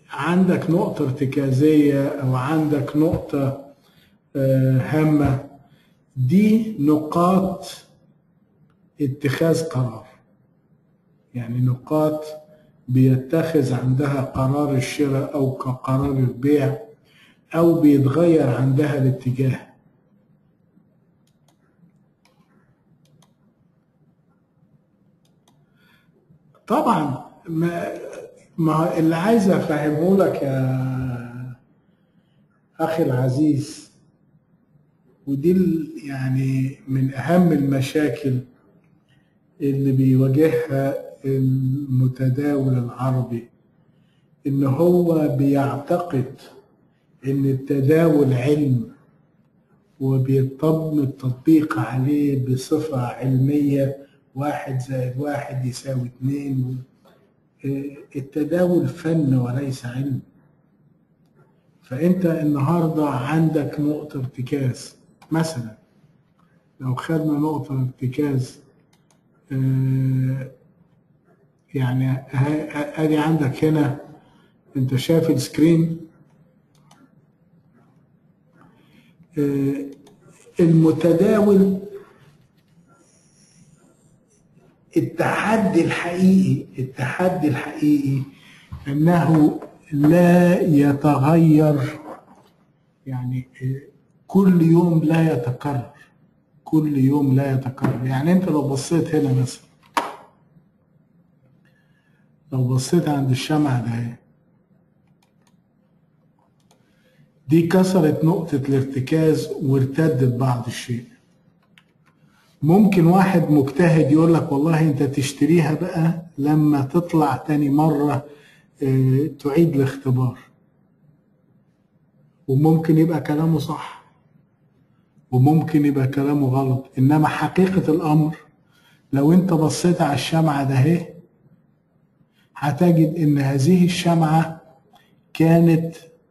عندك نقطة ارتكازية أو عندك نقطة آه، هامة دي نقاط اتخاذ قرار يعني نقاط بيتخذ عندها قرار الشراء أو قرار البيع أو بيتغير عندها الاتجاه طبعا ما ما اللي عايز افهمه لك يا اخي العزيز ودي ال- يعني من اهم المشاكل اللي بيواجهها المتداول العربي ان هو بيعتقد ان التداول علم وبيتم التطبيق عليه بصفة علمية واحد زائد واحد يساوي اتنين آه، التداول فن وليس علم فأنت النهاردة عندك نقطة ارتكاز مثلا لو خدنا نقطة ارتكاز آه، يعني ه- ادي عندك هنا انت شايف السكرين آه، المتداول التحدي الحقيقي التحدي الحقيقي انه لا يتغير يعني آه، كل يوم لا يتكرر كل يوم لا يتكرر يعني انت لو بصيت هنا مثلا لو بصيت عند الشمعة ده اهي، دي كسرت نقطة الارتكاز وارتدت بعض الشيء ممكن واحد مجتهد يقول لك والله انت تشتريها بقى لما تطلع تاني مرة اه، تعيد الاختبار وممكن يبقى كلامه صح وممكن يبقى كلامه غلط انما حقيقة الامر لو انت بصيت على الشمعة ده اهي هتجد ان هذه الشمعة كانت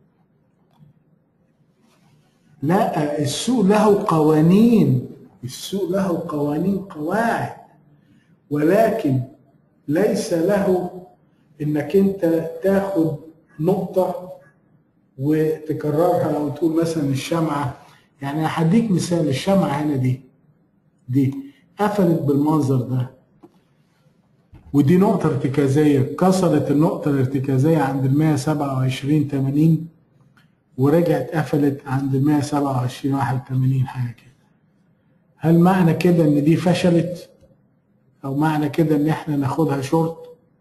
لا السوق له قوانين السوق له قوانين قواعد ولكن ليس له انك انت تاخد نقطة وتكررها او تقول مثلا الشمعة يعني هديك مثال الشمعة هنا دي دي قفلت بالمنظر ده ودي نقطة ارتكازية كسرت النقطة الارتكازية عند ال 127 80 ورجعت قفلت عند ال 127 81 حاجة كده هل معنى كده ان دي فشلت او معنى كده ان احنا ناخدها شورت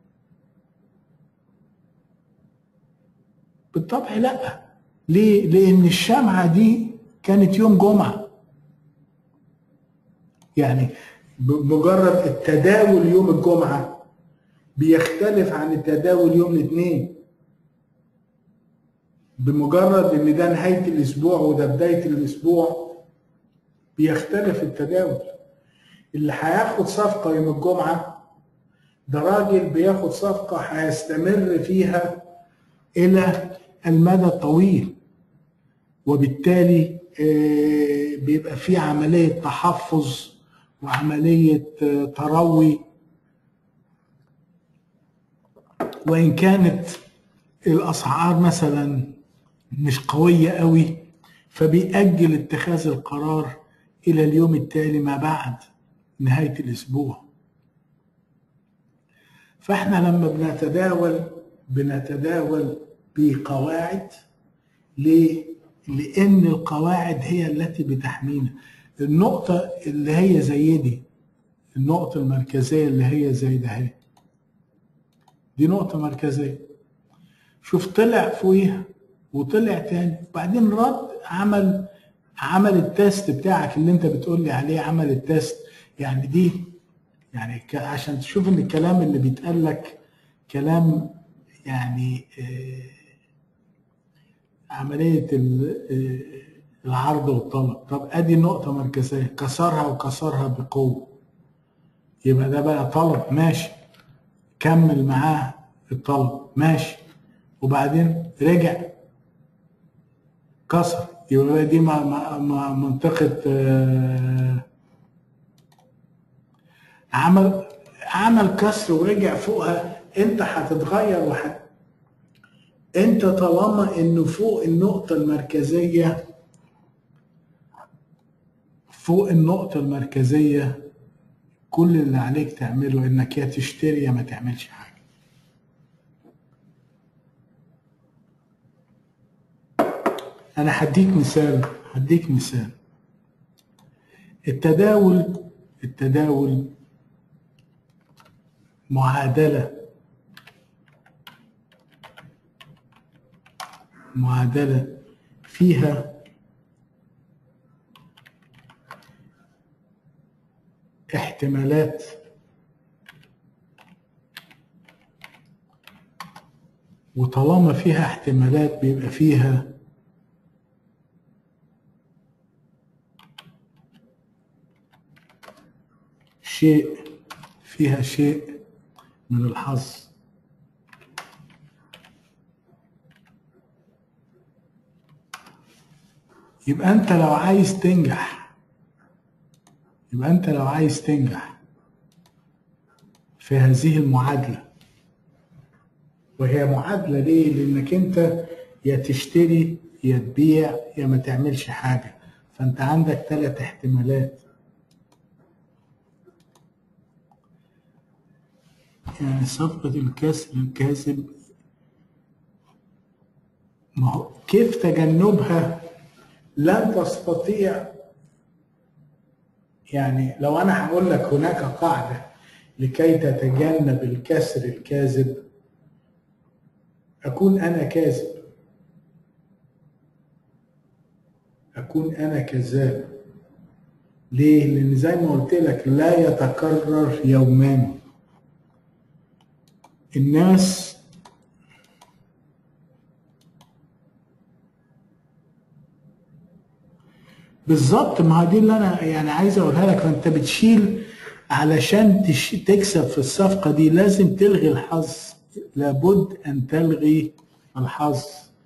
بالطبع لا ليه لان الشمعة دي كانت يوم جمعة يعني بمجرد التداول يوم الجمعة بيختلف عن التداول يوم الاثنين بمجرد ان ده نهاية الاسبوع وده بداية الاسبوع بيختلف التداول اللي هياخد صفقة يوم الجمعة ده راجل بياخد صفقة هيستمر فيها إلى المدى الطويل وبالتالي آه، بيبقى في عملية تحفظ وعملية آه، تروي وإن كانت الأسعار مثلا مش قوية قوي فبيأجل اتخاذ القرار إلى اليوم التالي ما بعد نهاية الأسبوع فإحنا لما بنتداول بنتداول بقواعد ليه؟ لأن القواعد هي التي بتحمينا النقطة اللي هي زي دي النقطة المركزية اللي هي زي ده اهي دي نقطة مركزية شوف طلع فوقيها وطلع تاني وبعدين رد عمل عمل التيست بتاعك اللي انت بتقول لي عليه عمل التيست يعني دي يعني ك- عشان تشوف ان الكلام اللي بيتقال لك كلام يعني آه، عملية ال- آه، العرض والطلب طب ادي نقطة مركزية كسرها وكسرها بقوة يبقى ده بقى طلب ماشي كمل معاه الطلب ماشي وبعدين رجع كسر يبقى دي مع مع مع منطقة آه، عمل عمل كسر ورجع فوقها انت هتتغير وحت انت طالما انه فوق النقطة المركزية فوق النقطة المركزية كل اللي عليك تعمله انك يا تشتري يا ما تعملش حاجة انا هديك مثال هديك مثال التداول التداول معادلة معادلة فيها احتمالات وطالما فيها احتمالات بيبقى فيها شيء فيها شيء من الحظ يبقى انت لو عايز تنجح يبقى انت لو عايز تنجح في هذه المعادلة وهي معادلة ليه؟ لأنك أنت يا تشتري يا تبيع يا ما تعملش حاجة فأنت عندك ثلاث احتمالات يعني صفقة الكسر الكاذب ما هو كيف تجنبها لن تستطيع يعني لو انا هقول لك هناك قاعده لكي تتجنب الكسر الكاذب اكون انا كاذب اكون انا كذاب ليه لان زي ما قلت لك لا يتكرر يومان الناس بالظبط ما هو دي اللي انا يعني عايز اقولها لك فانت بتشيل علشان تش... تكسب في الصفقه دي لازم تلغي الحظ لابد ان تلغي الحظ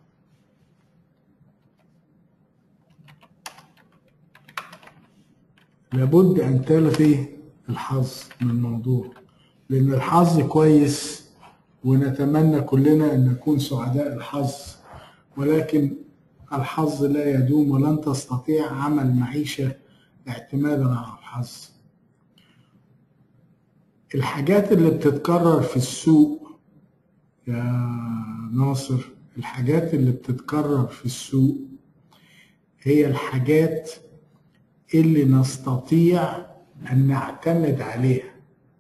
لابد ان تلغي الحظ من الموضوع لان الحظ كويس ونتمنى كلنا ان نكون سعداء الحظ ولكن الحظ لا يدوم ولن تستطيع عمل معيشة اعتمادا على الحظ الحاجات اللي بتتكرر في السوق يا ناصر الحاجات اللي بتتكرر في السوق هي الحاجات اللي نستطيع أن نعتمد عليها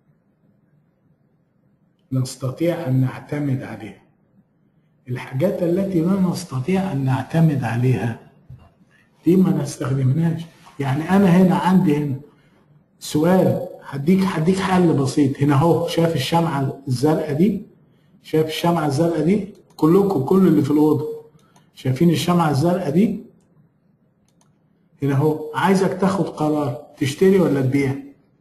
نستطيع أن نعتمد عليها الحاجات التي لا نستطيع أن نعتمد عليها دي ما نستخدمناش يعني أنا هنا عندي هنا سؤال هديك هديك حل بسيط هنا اهو شايف الشمعة الزرقاء دي شايف الشمعة الزرقاء دي كلكم كل اللي في الأوضة شايفين الشمعة الزرقاء دي هنا اهو عايزك تاخد قرار تشتري ولا تبيع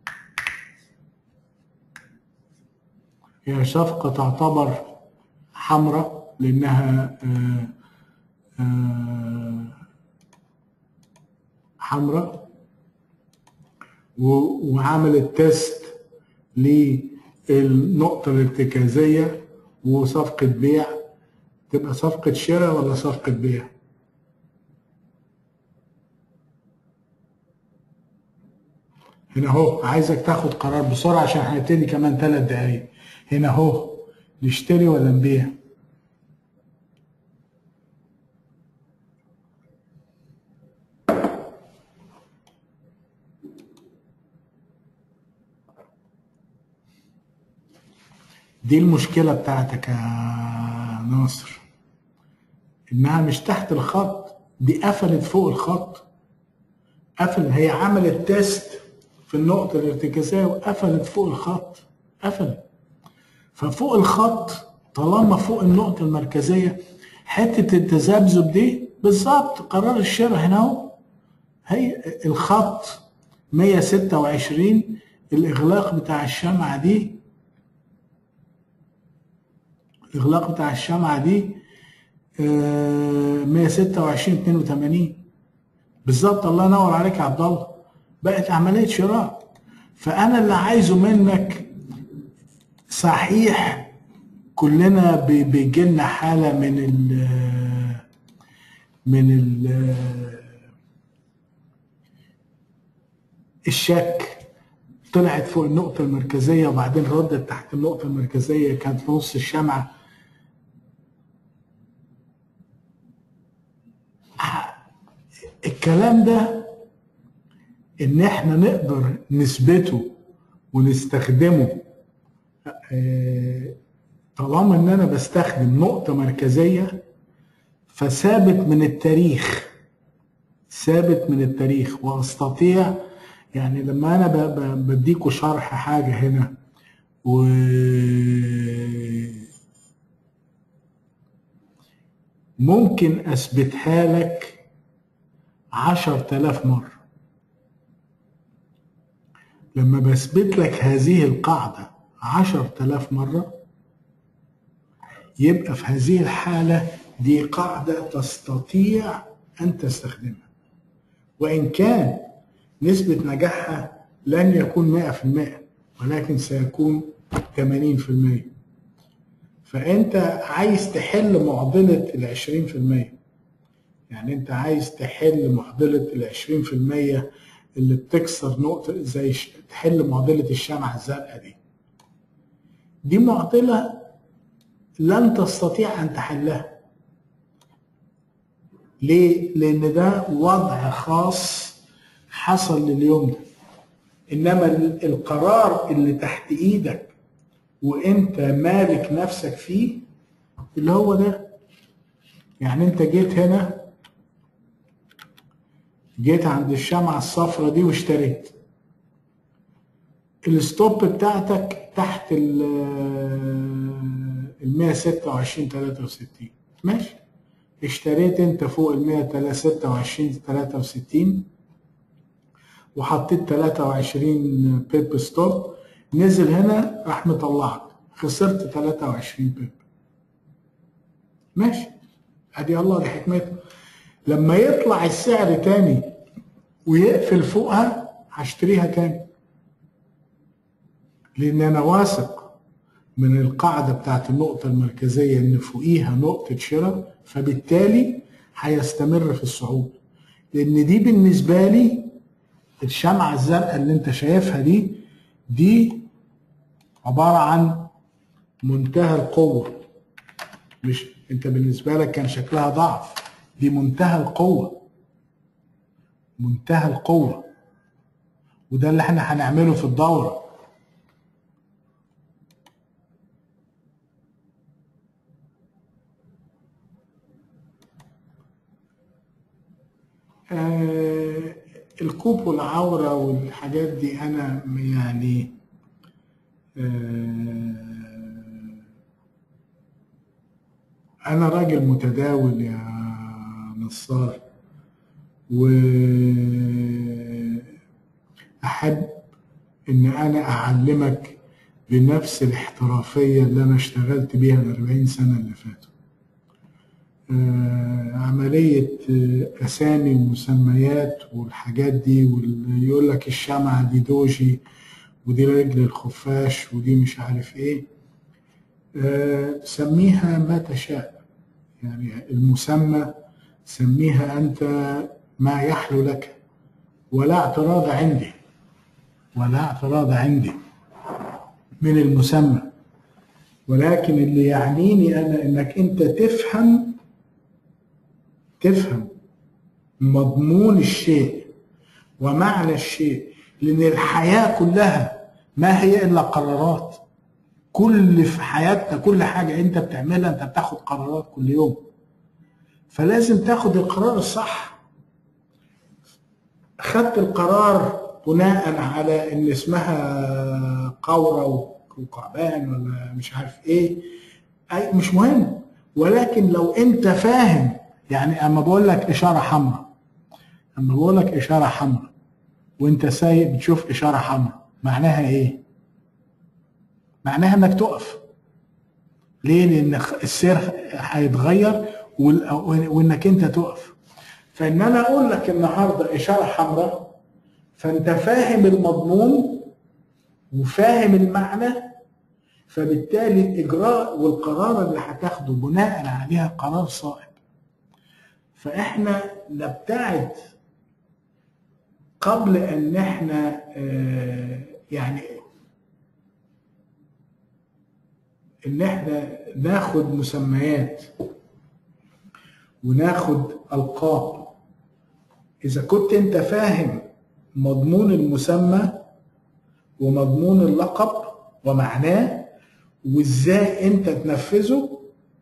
هي صفقة تعتبر حمراء لأنها آه، آه، حمراء و- وعملت تيست للنقطة الارتكازية وصفقة بيع تبقى صفقة شراء ولا صفقة بيع؟ هنا اهو عايزك تاخد قرار بسرعة عشان هنبتدي كمان ثلاث دقايق هنا اهو نشتري ولا نبيع؟ دي المشكلة بتاعتك يا ناصر انها مش تحت الخط دي قفلت فوق الخط قفل هي عملت تيست في النقطة الارتكازية وقفلت فوق الخط قفلت ففوق الخط طالما فوق النقطة المركزية حتة التذبذب دي بالظبط قرار الشراء هنا اهو هي الخط 126 الإغلاق بتاع الشمعة دي الإغلاق بتاع الشمعة دي آه، 126 82 بالظبط الله ينور عليك يا عبد الله بقت عملية شراء فأنا اللي عايزه منك صحيح كلنا بيجي لنا حاله من ال من ال الشك طلعت فوق النقطة المركزية وبعدين ردت تحت النقطة المركزية كانت في نص الشمعة الكلام ده ان احنا نقدر نثبته ونستخدمه آه، طالما ان انا بستخدم نقطة مركزية فثابت من التاريخ ثابت من التاريخ واستطيع يعني لما انا ب- ب- بديكوا شرح حاجة هنا و ممكن اثبتها لك عشر تلاف مرة لما بثبت لك هذه القاعدة عشر تلاف مرة يبقى في هذه الحالة دي قاعدة تستطيع أن تستخدمها وإن كان نسبة نجاحها لن يكون مئة في المئة ولكن سيكون 80% فأنت عايز تحل معضلة العشرين في المية يعني أنت عايز تحل معضلة العشرين في المية اللي بتكسر نقطة زي ش- تحل معضلة الشمعة الزرقاء دي دي معضلة لن تستطيع أن تحلها ليه؟ لأن ده وضع خاص حصل لليوم ده إنما ال- القرار اللي تحت إيدك وأنت مالك نفسك فيه اللي هو ده يعني أنت جيت هنا جيت عند الشمعة الصفرة دي واشتريت الستوب بتاعتك تحت ال ال 126 63 ماشي اشتريت انت فوق ال 126 63 وحطيت 23 بيب ستوب نزل هنا راح مطلعك خسرت 23 بيب ماشي ادي الله دي حكمته لما يطلع السعر تاني ويقفل فوقها هشتريها تاني لان انا واثق من القاعده بتاعت النقطه المركزيه ان فوقيها نقطه شراء فبالتالي هيستمر في الصعود لان دي بالنسبه لي الشمعه الزرقاء اللي انت شايفها دي دي عباره عن منتهى القوه مش انت بالنسبه لك كان شكلها ضعف دي منتهى القوه منتهى القوه وده اللي احنا هنعمله في الدوره آه الكوب والعورة والحاجات دي أنا يعني آه أنا راجل متداول يا نصار وأحب إن أنا أعلمك بنفس الاحترافية اللي أنا اشتغلت بيها الأربعين سنة اللي فاتوا آه، عملية آه، أسامي ومسميات والحاجات دي واللي يقول لك الشمعة دي دوجي ودي رجل الخفاش ودي مش عارف إيه آه، سميها ما تشاء يعني المسمى سميها أنت ما يحلو لك ولا اعتراض عندي ولا اعتراض عندي من المسمى ولكن اللي يعنيني أنا إنك أنت تفهم تفهم مضمون الشيء ومعنى الشيء لأن الحياة كلها ما هي إلا قرارات كل في حياتنا كل حاجة أنت بتعملها أنت بتاخد قرارات كل يوم فلازم تاخد القرار الصح خدت القرار بناء على ان اسمها قورة وقعبان ولا مش عارف ايه اي مش مهم ولكن لو انت فاهم يعني اما بقول لك اشاره حمراء اما بقول لك اشاره حمراء وانت سايق بتشوف اشاره حمراء معناها ايه معناها انك تقف ليه لان السير هيتغير وال- وانك انت تقف فان انا اقول لك النهارده اشاره حمراء فانت فاهم المضمون وفاهم المعنى فبالتالي الاجراء والقرار اللي هتاخده بناء عليها قرار صائب فاحنا نبتعد قبل ان احنا آه، يعني ان احنا ناخد مسميات وناخد القاب اذا كنت انت فاهم مضمون المسمى ومضمون اللقب ومعناه وازاي انت تنفذه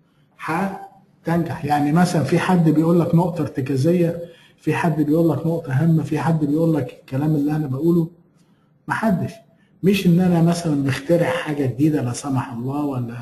هتنجح يعني مثلا في حد بيقول لك نقطه ارتكازيه في حد بيقول لك نقطه هامه في حد بيقول لك الكلام اللي انا بقوله محدش مش ان انا مثلا مخترع حاجه جديده لا سمح الله ولا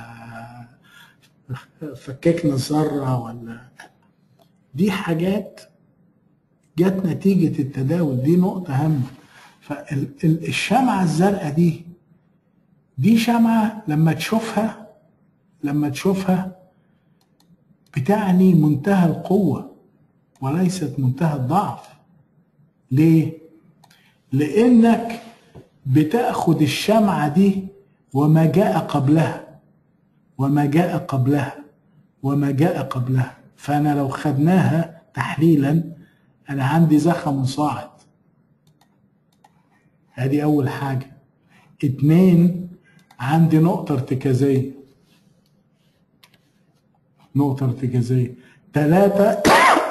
فككنا الذره ولا دي حاجات جت نتيجه التداول دي نقطه هامه فالشمعه الزرقاء دي دي شمعه لما تشوفها لما تشوفها بتعني منتهى القوه وليست منتهى الضعف ليه لانك بتاخد الشمعه دي وما جاء قبلها وما جاء قبلها وما جاء قبلها فانا لو خدناها تحليلا انا عندي زخم مصاعد ادي اول حاجه اتنين عندي نقطه ارتكازيه نقطه ارتكازيه ثلاثه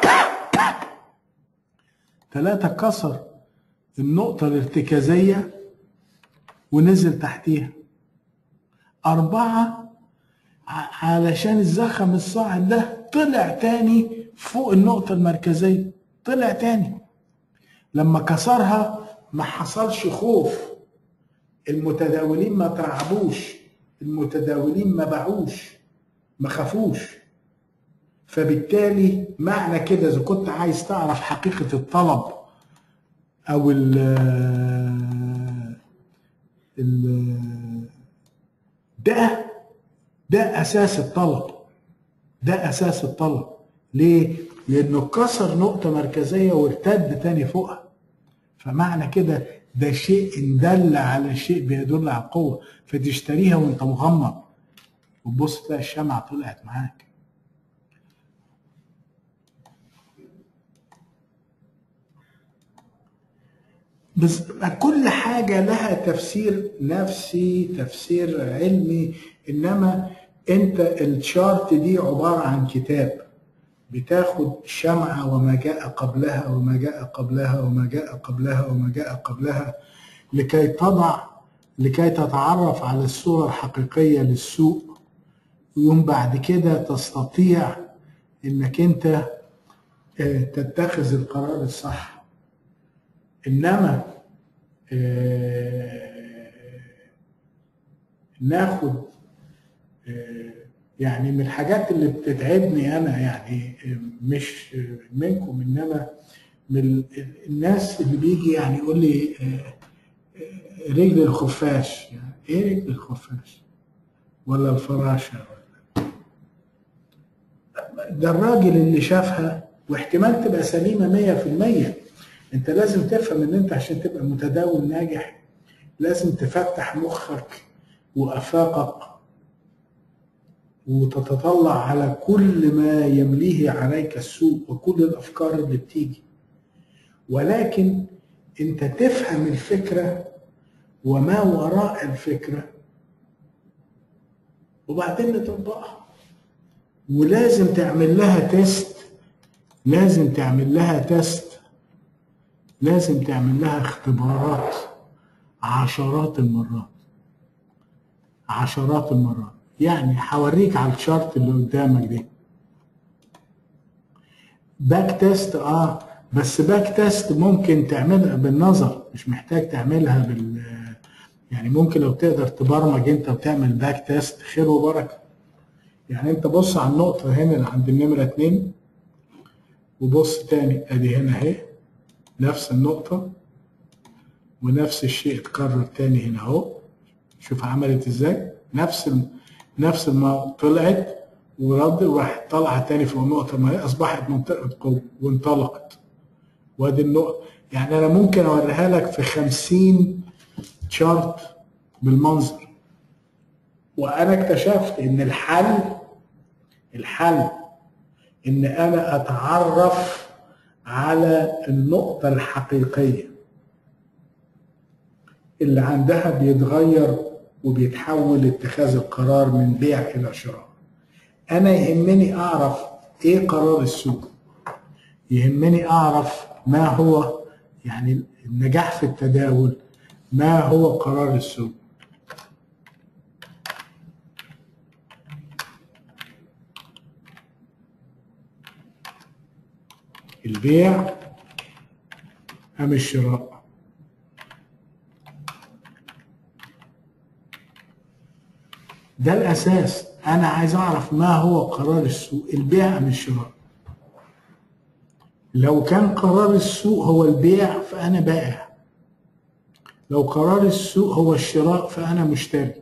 ثلاثه كسر النقطه الارتكازيه ونزل تحتيها أربعة علشان الزخم الصاعد ده طلع تاني فوق النقطة المركزية طلع تاني لما كسرها ما حصلش خوف المتداولين ما ترعبوش المتداولين ما باعوش ما خافوش فبالتالي معنى كده اذا كنت عايز تعرف حقيقة الطلب او ال ال ده ده اساس الطلب ده اساس الطلب ليه لانه كسر نقطه مركزيه وارتد تاني فوقها فمعنى كده ده شيء ان دل على شيء بيدل على القوه فتشتريها وانت مغمض وتبص تلاقي الشمعه طلعت معاك بس كل حاجة لها تفسير نفسي تفسير علمي إنما أنت الشارت دي عبارة عن كتاب بتاخد شمعة وما جاء قبلها وما جاء قبلها وما جاء قبلها وما جاء قبلها لكي تضع لكي تتعرف على الصورة الحقيقية للسوق ويوم بعد كده تستطيع انك انت تتخذ القرار الصح انما ناخد يعني من الحاجات اللي بتتعبني انا يعني مش منكم انما من الناس اللي بيجي يعني يقول لي رجل الخفاش يعني ايه رجل الخفاش ولا الفراشه ولا ده الراجل اللي شافها واحتمال تبقى سليمه مية في المية انت لازم تفهم ان انت عشان تبقى متداول ناجح لازم تفتح مخك وافاقك وتتطلع على كل ما يمليه عليك السوق وكل الافكار اللي بتيجي ولكن انت تفهم الفكره وما وراء الفكره وبعدين نطبقها ولازم تعمل لها تيست لازم تعمل لها تيست لازم تعمل لها اختبارات عشرات المرات عشرات المرات يعني هوريك على الشارت اللي قدامك دي باك تيست اه بس باك تيست ممكن تعملها بالنظر مش محتاج تعملها بال يعني ممكن لو تقدر تبرمج انت وتعمل باك تيست خير وبركه يعني انت بص على النقطه هنا اللي عند النمره اتنين وبص تاني ادي هنا اهي نفس النقطه ونفس الشيء اتكرر تاني هنا اهو شوف عملت ازاي نفس ال... نفس ما طلعت ورد وراح طالعه تاني في النقطه ما هي اصبحت منطقه قوه وانطلقت وادي النقطه يعني انا ممكن اوريها لك في 50 شارت بالمنظر وانا اكتشفت ان الحل الحل ان انا اتعرف على النقطة الحقيقية اللي عندها بيتغير وبيتحول اتخاذ القرار من بيع الى شراء انا يهمني اعرف ايه قرار السوق يهمني اعرف ما هو يعني النجاح في التداول ما هو قرار السوق البيع ام الشراء ده الاساس انا عايز اعرف ما هو قرار السوق البيع ام الشراء لو كان قرار السوق هو البيع فانا بائع لو قرار السوق هو الشراء فانا مشتري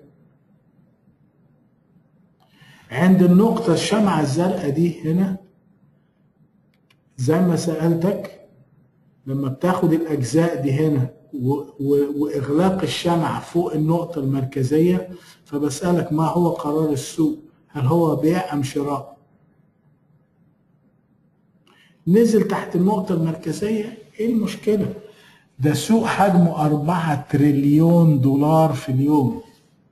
عند النقطة الشمعة الزرقاء دي هنا زي ما سألتك لما بتاخد الأجزاء دي هنا و و وإغلاق الشمعة فوق النقطة المركزية فبسألك ما هو قرار السوق هل هو بيع أم شراء نزل تحت النقطة المركزية إيه المشكلة ده سوق حجمه أربعة تريليون دولار في اليوم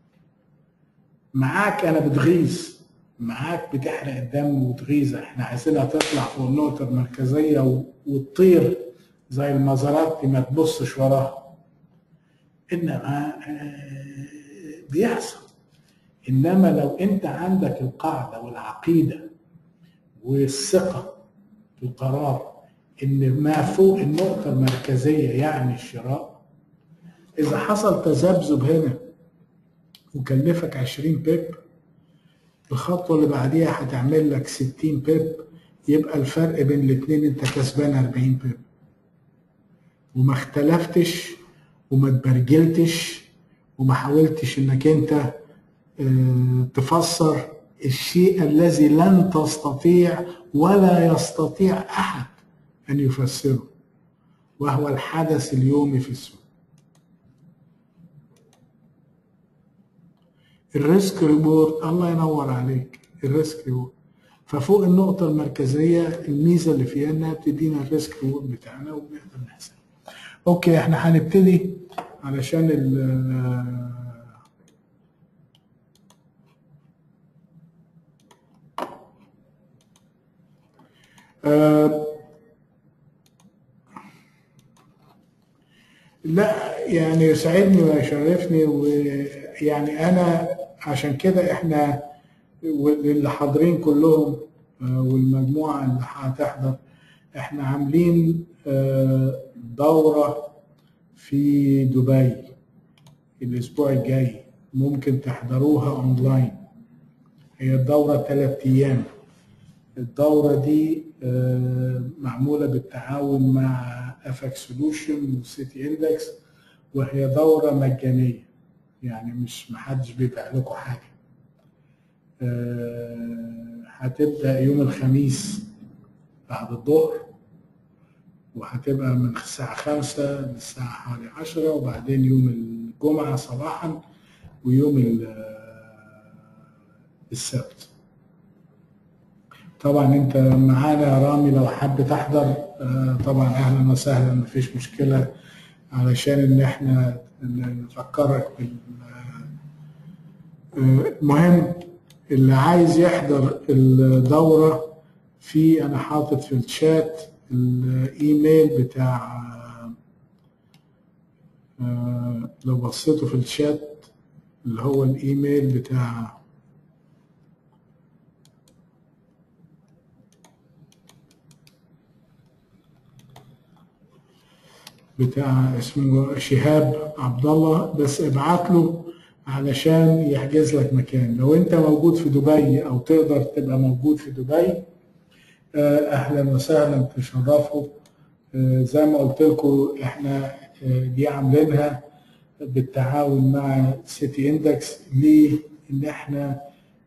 معاك أنا بتغيظ معاك بتحرق الدم وتغيظ احنا عايزينها تطلع فوق النقطة المركزية وتطير زي المزارات دي ما تبصش وراها انما بيحصل انما لو انت عندك القاعدة والعقيدة والثقة في القرار ان ما فوق النقطة المركزية يعني الشراء اذا حصل تذبذب هنا وكلفك 20 بيب الخطوة اللي بعديها هتعمل لك 60 بيب يبقى الفرق بين الاتنين انت كسبان 40 بيب وما اختلفتش وما تبرجلتش وما حاولتش انك انت اه تفسر الشيء الذي لن تستطيع ولا يستطيع احد ان يفسره وهو الحدث اليومي في السوق الريسك ريبورت الله ينور عليك الريسك ريبورت ففوق النقطة المركزية الميزة اللي فيها انها بتدينا الريسك ريبورت بتاعنا وبنقدر نحسب. اوكي احنا هنبتدي علشان ال آه لا يعني يسعدني ويشرفني ويعني انا عشان كده احنا واللي حاضرين كلهم والمجموعه اللي هتحضر احنا عاملين دوره في دبي الاسبوع الجاي ممكن تحضروها اونلاين هي الدوره ثلاث ايام الدوره دي معموله بالتعاون مع افاك سولوشن وسيتي اندكس وهي دوره مجانيه يعني مش محدش بيبيع لكم حاجه هتبدا يوم الخميس بعد الظهر وهتبقى من الساعة خمسة للساعة حوالي عشرة وبعدين يوم الجمعة صباحا ويوم السبت طبعا انت معانا يا رامي لو حابب تحضر طبعا اهلا وسهلا مفيش مشكله علشان ان احنا نفكرك بال المهم اللي عايز يحضر الدوره في انا حاطط في الشات الايميل بتاع لو بصيتوا في الشات اللي هو الايميل بتاع بتاع اسمه شهاب عبد الله بس ابعت له علشان يحجز لك مكان لو انت موجود في دبي او تقدر تبقى موجود في دبي اهلا وسهلا تشرفوا زي ما قلت لكم احنا دي عاملينها بالتعاون مع سيتي اندكس ليه ان احنا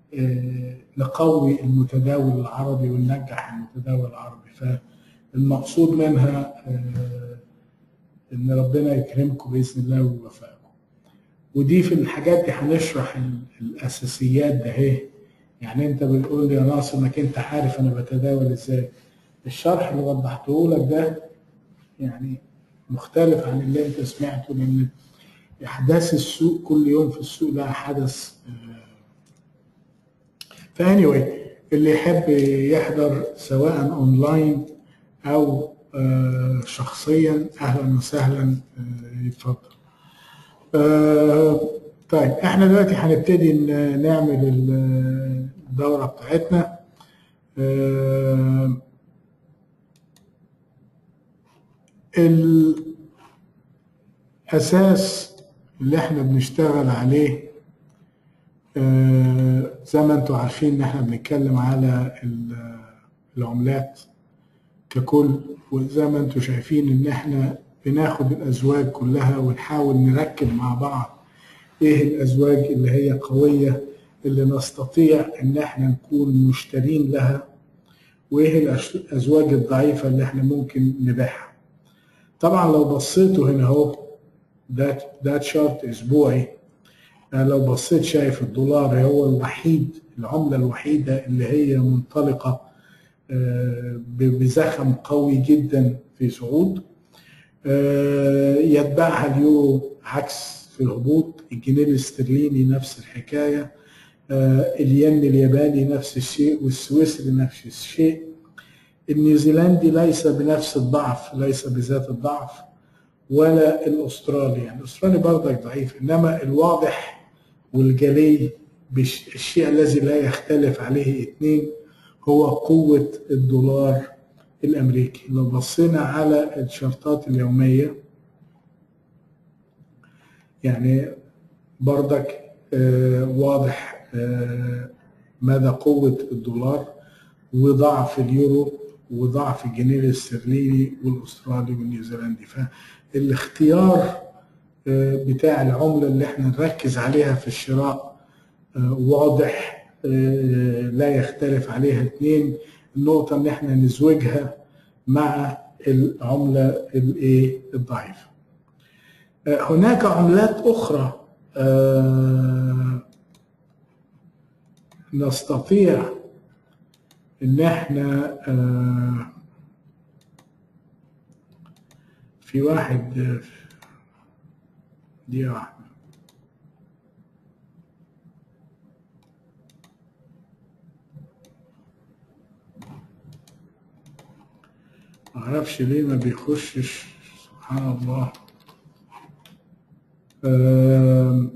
نقوي المتداول العربي وننجح المتداول العربي فالمقصود منها ان ربنا يكرمكم باذن الله ويوفقكم ودي في الحاجات دي هنشرح ال- الاساسيات ده اهي يعني انت بتقول لي يا ناصر انك انت عارف انا بتداول ازاي الشرح اللي وضحته لك ده يعني مختلف عن اللي انت سمعته لان احداث السوق كل يوم في السوق لها حدث فاني اللي يحب يحضر سواء اونلاين او آه، شخصيا اهلا وسهلا آه، يتفضل آه، طيب احنا دلوقتي هنبتدي ن- نعمل ال- الدوره بتاعتنا آه، الاساس اللي احنا بنشتغل عليه آه، زي ما انتم عارفين ان احنا بنتكلم على ال- العملات ككل وزي ما انتم شايفين ان احنا بناخد الازواج كلها ونحاول نركب مع بعض ايه الازواج اللي هي قوية اللي نستطيع ان احنا نكون مشترين لها وايه الأش- الازواج الضعيفة اللي احنا ممكن نبيعها طبعا لو بصيتوا هنا اهو ده ده تشارت اسبوعي يعني لو بصيت شايف الدولار هو الوحيد العملة الوحيدة اللي هي منطلقة آه، ب- بزخم قوي جدا في صعود آه، يتبعها اليورو عكس في الهبوط الجنيه الاسترليني نفس الحكاية آه، الين الياباني نفس الشيء والسويسري نفس الشيء النيوزيلندي ليس بنفس الضعف ليس بذات الضعف ولا الاسترالي يعني الاسترالي برضك ضعيف انما الواضح والجلي بالش- الشيء الذي لا يختلف عليه اثنين هو قوة الدولار الامريكي لو بصينا على الشرطات اليومية يعني برضك آه، واضح آه، مدى قوة الدولار وضعف اليورو وضعف الجنيه الاسترليني والاسترالي والنيوزيلندي فالاختيار آه، بتاع العملة اللي احنا نركز عليها في الشراء آه، واضح آه، لا يختلف عليها اثنين النقطة ان احنا نزوجها مع العملة الايه الضعيفة آه، هناك عملات أخرى آه، نستطيع ان احنا آه، في واحد آه، دقيقة واحدة معرفش ليه ما بيخشش سبحان الله آم،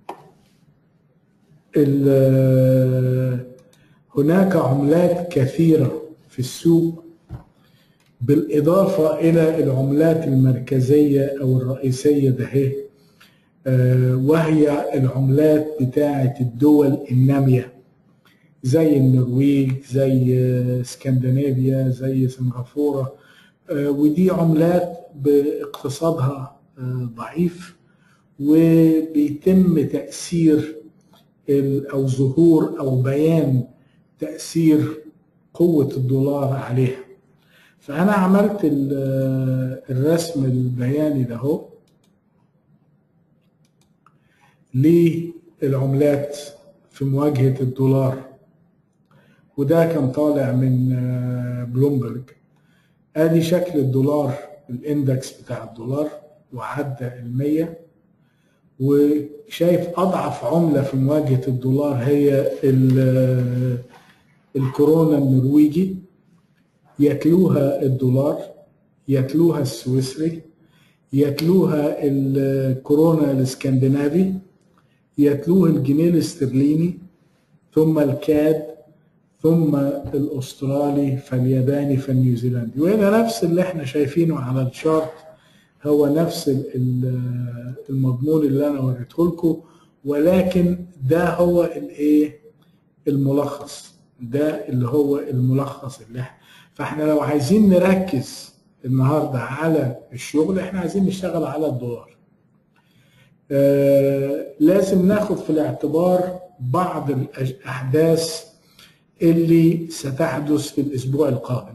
ال- هناك عملات كثيرة في السوق بالإضافة إلى العملات المركزية أو الرئيسية ده هي. آه، وهي العملات بتاعة الدول النامية زي النرويج زي آه، اسكندنافيا زي سنغافورة آه، ودي عملات باقتصادها آه، ضعيف وبيتم تأثير ال- أو ظهور أو بيان تأثير قوة الدولار عليها فأنا عملت ال- الرسم البياني ده هو للعملات في مواجهة الدولار وده كان طالع من آه، بلومبرج ادي شكل الدولار الاندكس بتاع الدولار وعدى المية وشايف اضعف عملة في مواجهة الدولار هي ال- الكورونا النرويجي يتلوها الدولار يتلوها السويسري يتلوها الكورونا الاسكندنافي يتلوه الجنيه الاسترليني ثم الكاد ثم الاسترالي فالياباني فالنيوزيلندي وهنا نفس اللي احنا شايفينه على الشارت هو نفس ال- ال- المضمون اللي انا وريته لكم ولكن ده هو الايه الملخص ده اللي هو الملخص اللي احنا فاحنا لو عايزين نركز النهارده على الشغل احنا عايزين نشتغل على الدولار آه، لازم ناخد في الاعتبار بعض الأحداث اللي ستحدث في الأسبوع القادم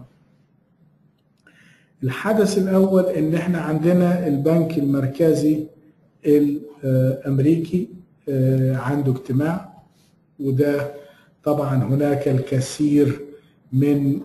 الحدث الأول إن إحنا عندنا البنك المركزي الامريكي آه، عنده اجتماع وده طبعا هناك الكثير من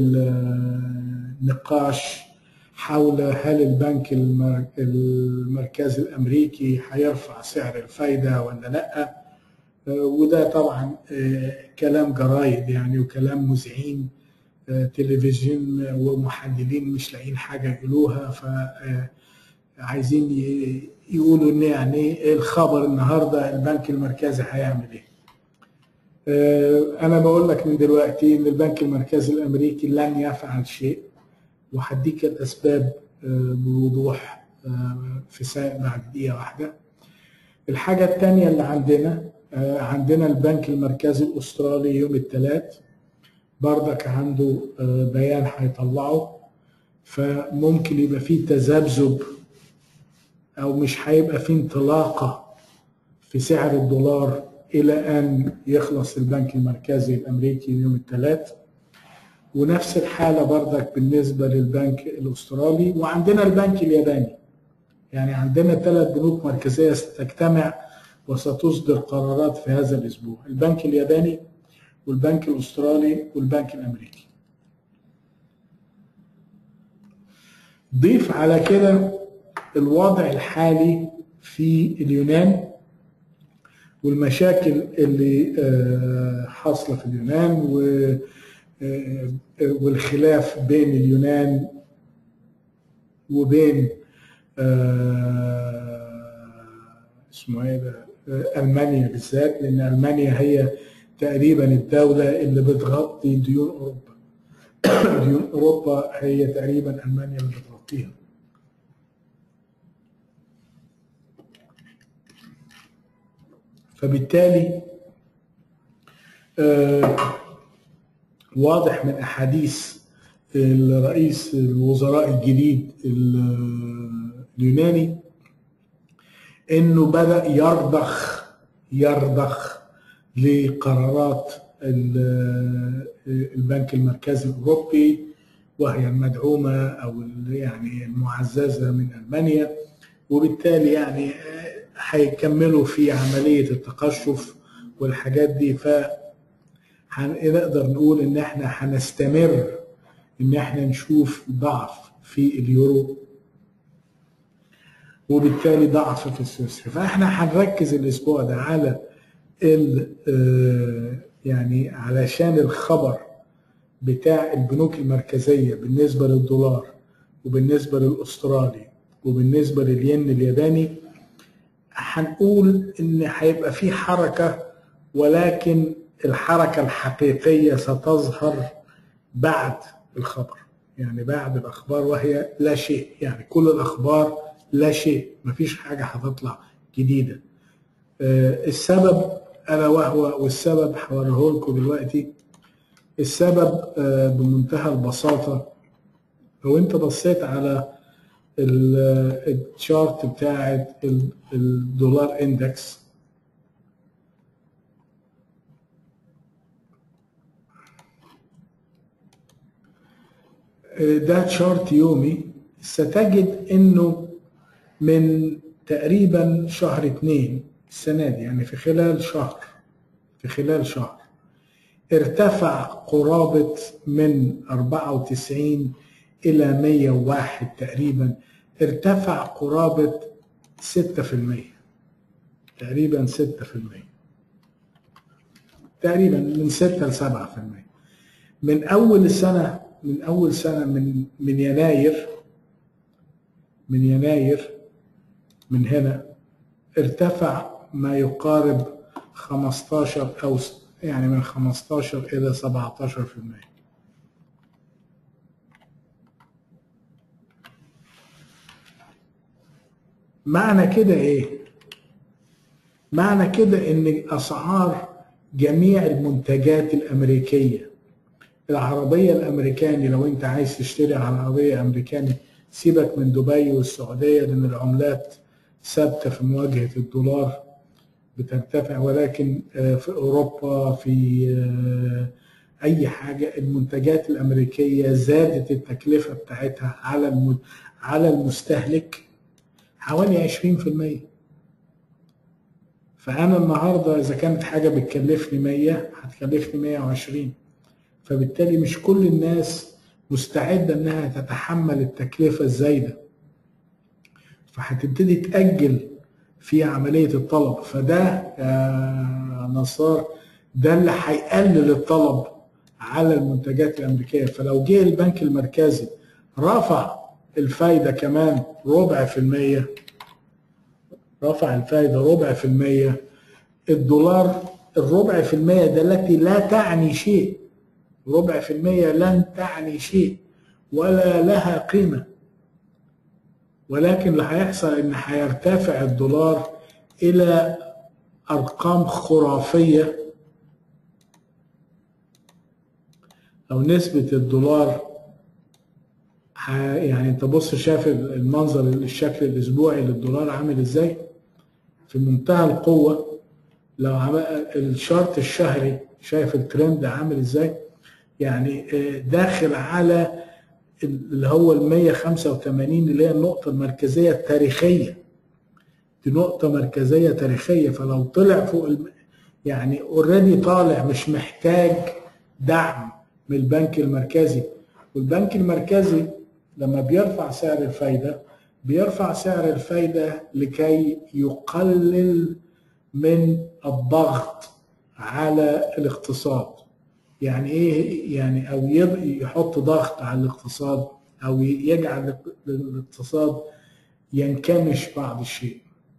النقاش حول هل البنك المر- المركزي الامريكي هيرفع سعر الفايده ولا لا آه، وده طبعا آه، كلام جرايد يعني وكلام مذيعين آه، تلفزيون ومحللين مش لاقيين حاجه يقولوها ف آه، عايزين ي- يقولوا ان يعني إيه الخبر النهارده البنك المركزي هيعمل ايه آه، انا بقول لك من دلوقتي ان البنك المركزي الامريكي لن يفعل شيء وهديك الاسباب آه، بوضوح آه، في ساعة بعد دقيقه واحده الحاجه الثانيه اللي عندنا آه، عندنا البنك المركزي الاسترالي يوم الثلاث بردك عنده آه، بيان هيطلعه فممكن يبقى فيه تذبذب او مش هيبقى فيه انطلاقه في سعر الدولار الى ان يخلص البنك المركزي الامريكي يوم الثلاث ونفس الحاله بردك بالنسبه للبنك الاسترالي وعندنا البنك الياباني يعني عندنا ثلاث بنوك مركزيه ستجتمع وستصدر قرارات في هذا الاسبوع البنك الياباني والبنك الاسترالي والبنك الامريكي ضيف على كده الوضع الحالي في اليونان والمشاكل اللي آه، حاصله في اليونان و- آه، والخلاف بين اليونان وبين آه، اسمه ايه ده آه، المانيا بالذات لان المانيا هي تقريبا الدوله اللي بتغطي ديون اوروبا ديون اوروبا هي تقريبا المانيا اللي بتغطيها فبالتالي آه، واضح من احاديث الرئيس الوزراء الجديد ال- اليوناني انه بدا يرضخ يرضخ لقرارات ال- البنك المركزي الاوروبي وهي المدعومه او ال- يعني المعززه من المانيا وبالتالي يعني آه، هيكملوا في عمليه التقشف والحاجات دي ف هنقدر نقول ان احنا هنستمر ان احنا نشوف ضعف في اليورو وبالتالي ضعف في السويسري فاحنا هنركز الاسبوع ده على ال آه، يعني علشان الخبر بتاع البنوك المركزيه بالنسبه للدولار وبالنسبه للاسترالي وبالنسبه للين الياباني هنقول ان هيبقى في حركه ولكن الحركه الحقيقيه ستظهر بعد الخبر يعني بعد الاخبار وهي لا شيء يعني كل الاخبار لا شيء مفيش حاجه هتطلع جديده آه، السبب الا وهو والسبب هوريه لكم دلوقتي السبب آه، بمنتهى البساطه لو انت بصيت على ال- الشارت بتاعت ال- الدولار اندكس ده تشارت يومي ستجد انه من تقريبا شهر اتنين السنة دي يعني في خلال شهر في خلال شهر ارتفع قرابة من 94 إلى 101 تقريبا ارتفع قرابة 6% تقريبا 6% تقريبا من 6 ل 7% من أول السنة من أول سنة من من يناير من يناير من هنا ارتفع ما يقارب 15 أو س- يعني من 15 إلى 17% معنى كده إيه؟ معنى كده إن أسعار جميع المنتجات الأمريكية العربية الأمريكاني لو أنت عايز تشتري عربية أمريكاني سيبك من دبي والسعودية لأن العملات ثابتة في مواجهة الدولار بترتفع ولكن آه، في أوروبا في آه، أي حاجة المنتجات الأمريكية زادت التكلفة بتاعتها على الم- على المستهلك حوالي 20% فانا النهارده اذا كانت حاجه بتكلفني 100 هتكلفني 120 فبالتالي مش كل الناس مستعده انها تتحمل التكلفه الزايده فهتبتدي تاجل في عمليه الطلب فده يا نصار ده اللي هيقلل الطلب على المنتجات الامريكيه فلو جه البنك المركزي رفع الفايده كمان ربع في الميه رفع الفايده ربع في الميه الدولار الربع في المية ده التي لا تعني شيء ربع في المية لن تعني شيء ولا لها قيمة ولكن اللي هيحصل ان هيرتفع الدولار الى ارقام خرافية او نسبة الدولار يعني انت بص شايف المنظر الشكل الاسبوعي للدولار عامل ازاي في منتهى القوة لو عمل الشارت الشهري شايف الترند عامل ازاي يعني داخل على اللي هو ال 185 اللي هي النقطة المركزية التاريخية دي نقطة مركزية تاريخية فلو طلع فوق الم... يعني اوريدي طالع مش محتاج دعم من البنك المركزي والبنك المركزي لما بيرفع سعر الفايدة بيرفع سعر الفايدة لكي يقلل من الضغط على الاقتصاد يعني ايه يعني او يحط ضغط على الاقتصاد او يجعل الاقتصاد ينكمش بعض الشيء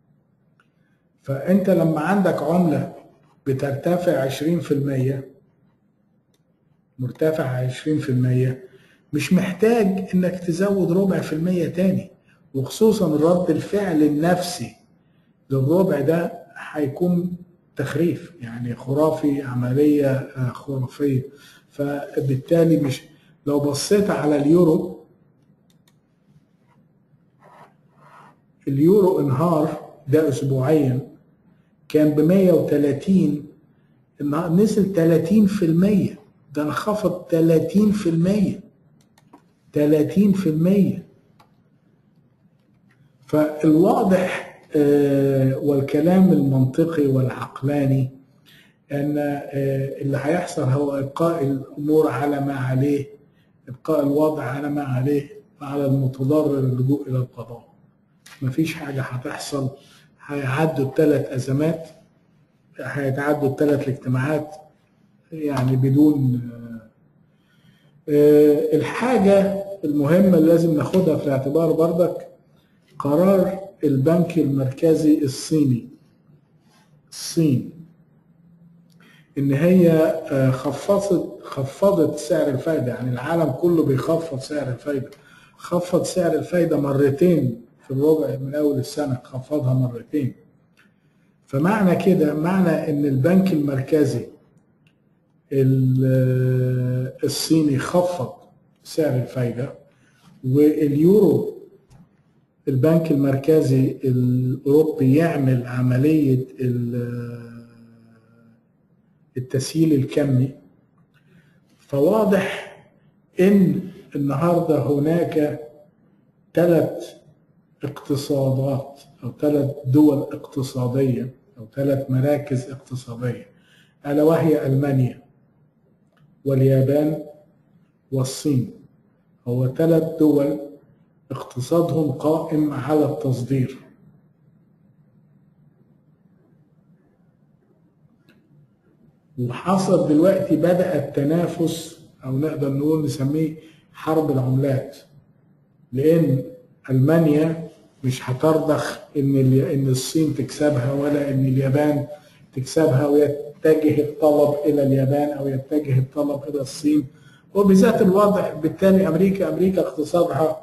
فانت لما عندك عملة بترتفع 20% مرتفع 20% مش محتاج انك تزود ربع في المية تاني وخصوصا رد الفعل النفسي للربع ده هيكون تخريف يعني خرافي عملية خرافية فبالتالي مش لو بصيت على اليورو اليورو انهار ده اسبوعيا كان ب 130 نزل 30% ده انخفض 30% 30% فالواضح والكلام المنطقي والعقلاني ان اللي هيحصل هو ابقاء الامور على ما عليه ابقاء الوضع على ما عليه وعلى المتضرر اللجوء الى القضاء مفيش حاجه هتحصل هيعدوا الثلاث ازمات هيتعدوا الثلاث اجتماعات يعني بدون الحاجه المهمه اللي لازم ناخدها في الاعتبار بردك قرار البنك المركزي الصيني الصين ان هي خفضت خفضت سعر الفايده يعني العالم كله بيخفض سعر الفايده خفض سعر الفايده مرتين في الربع من اول السنه خفضها مرتين فمعنى كده معنى ان البنك المركزي الصيني خفض سعر الفايده واليورو البنك المركزي الاوروبي يعمل عمليه التسهيل الكمي فواضح ان النهارده هناك ثلاث اقتصادات او ثلاث دول اقتصاديه او ثلاث مراكز اقتصاديه الا وهي المانيا واليابان والصين هو ثلاث دول اقتصادهم قائم على التصدير وحصل دلوقتي بدأ التنافس أو نقدر نقول نسميه حرب العملات لأن ألمانيا مش هترضخ إن إن الصين تكسبها ولا إن اليابان تكسبها ويتجه الطلب إلى اليابان أو يتجه الطلب إلى الصين وبذات الوضع بالتالي أمريكا أمريكا اقتصادها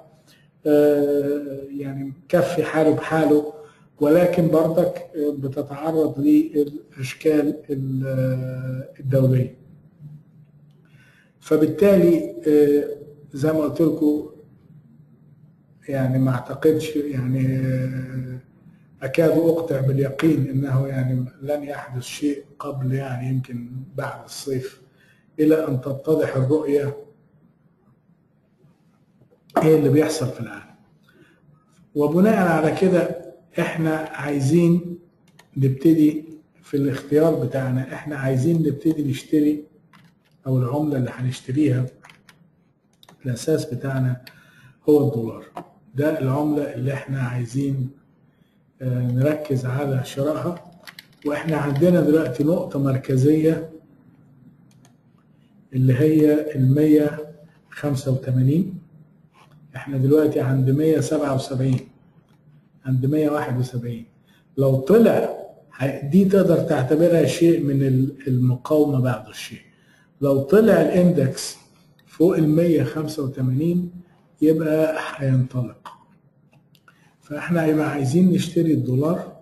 يعني مكفي حاله بحاله ولكن برضك بتتعرض للاشكال الدوليه فبالتالي زي ما قلت لكم يعني ما اعتقدش يعني اكاد اقطع باليقين انه يعني لن يحدث شيء قبل يعني يمكن بعد الصيف الى ان تتضح الرؤيه ايه اللي بيحصل في العالم وبناء على كده احنا عايزين نبتدي في الاختيار بتاعنا احنا عايزين نبتدي نشتري او العملة اللي هنشتريها الاساس بتاعنا هو الدولار ده العملة اللي احنا عايزين آه، نركز على شرائها واحنا عندنا دلوقتي نقطة مركزية اللي هي ال 185 احنا دلوقتي عند 177 عند 171 لو طلع دي تقدر تعتبرها شيء من المقاومة بعض الشيء لو طلع الاندكس فوق ال 185 يبقى هينطلق فاحنا هيبقى عايزين نشتري الدولار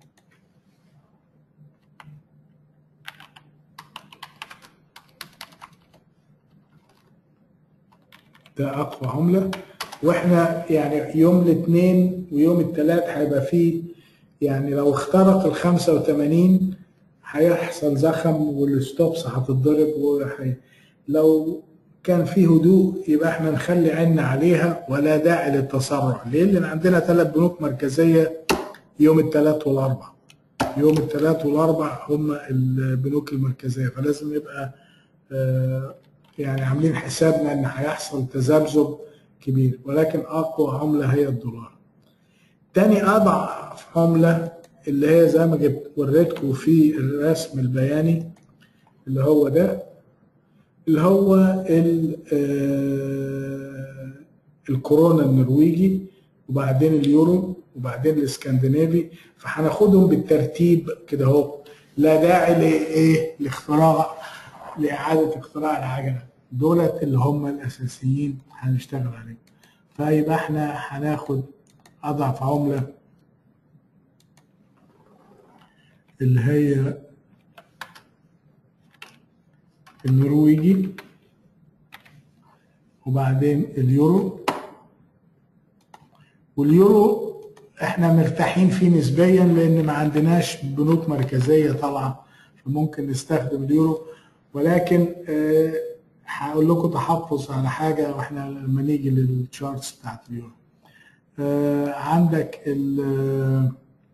ده اقوى عمله واحنا يعني يوم الاثنين ويوم الثلاث هيبقى فيه يعني لو اخترق ال 85 هيحصل زخم والستوبس هتتضرب وحي... لو كان في هدوء يبقى احنا نخلي عنا عليها ولا داعي للتسرع ليه؟ لان عندنا ثلاث بنوك مركزيه يوم الثلاث والاربع يوم الثلاث والاربع هم البنوك المركزيه فلازم يبقى آه يعني عاملين حسابنا ان هيحصل تذبذب كبير ولكن اقوى عمله هي الدولار تاني اضعف عمله اللي هي زي ما جبت وريتكم في الرسم البياني اللي هو ده اللي هو آه، الكورونا النرويجي وبعدين اليورو وبعدين الاسكندنافي فهناخدهم بالترتيب كده اهو لا داعي لايه لاختراع لاعاده اختراع العجله دولت اللي هم الاساسيين هنشتغل عليهم فيبقى احنا هناخد اضعف عمله اللي هي النرويجي وبعدين اليورو واليورو احنا مرتاحين فيه نسبيا لان ما عندناش بنوك مركزيه طالعه فممكن نستخدم اليورو ولكن آه، هقول لكم تحفظ على حاجه واحنا لما نيجي للتشارتس بتاعت اليورو آه، عندك اللي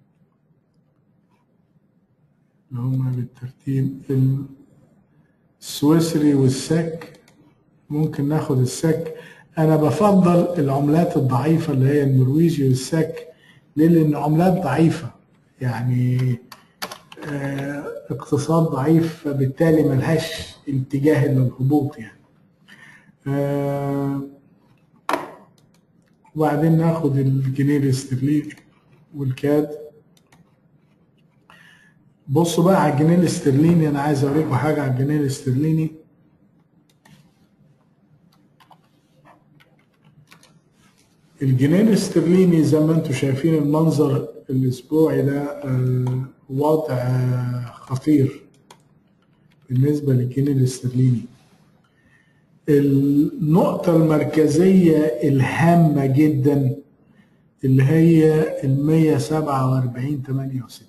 هم بالترتيب السويسري والسك ممكن ناخد السك انا بفضل العملات الضعيفه اللي هي النرويجي والسك ليه لان عملات ضعيفه يعني آه اقتصاد ضعيف فبالتالي ملهاش اتجاه للهبوط يعني آه وبعدين ناخد الجنيه الاسترليني والكاد بصوا بقى على الجنيه الاسترليني انا عايز اوريكم حاجه على الجنيه الاسترليني الجنيه الاسترليني زي ما انتم شايفين المنظر الاسبوعي ده آه، وضع خطير بالنسبه للجنيه الاسترليني النقطة المركزية الهامة جدا اللي هي ال 147 68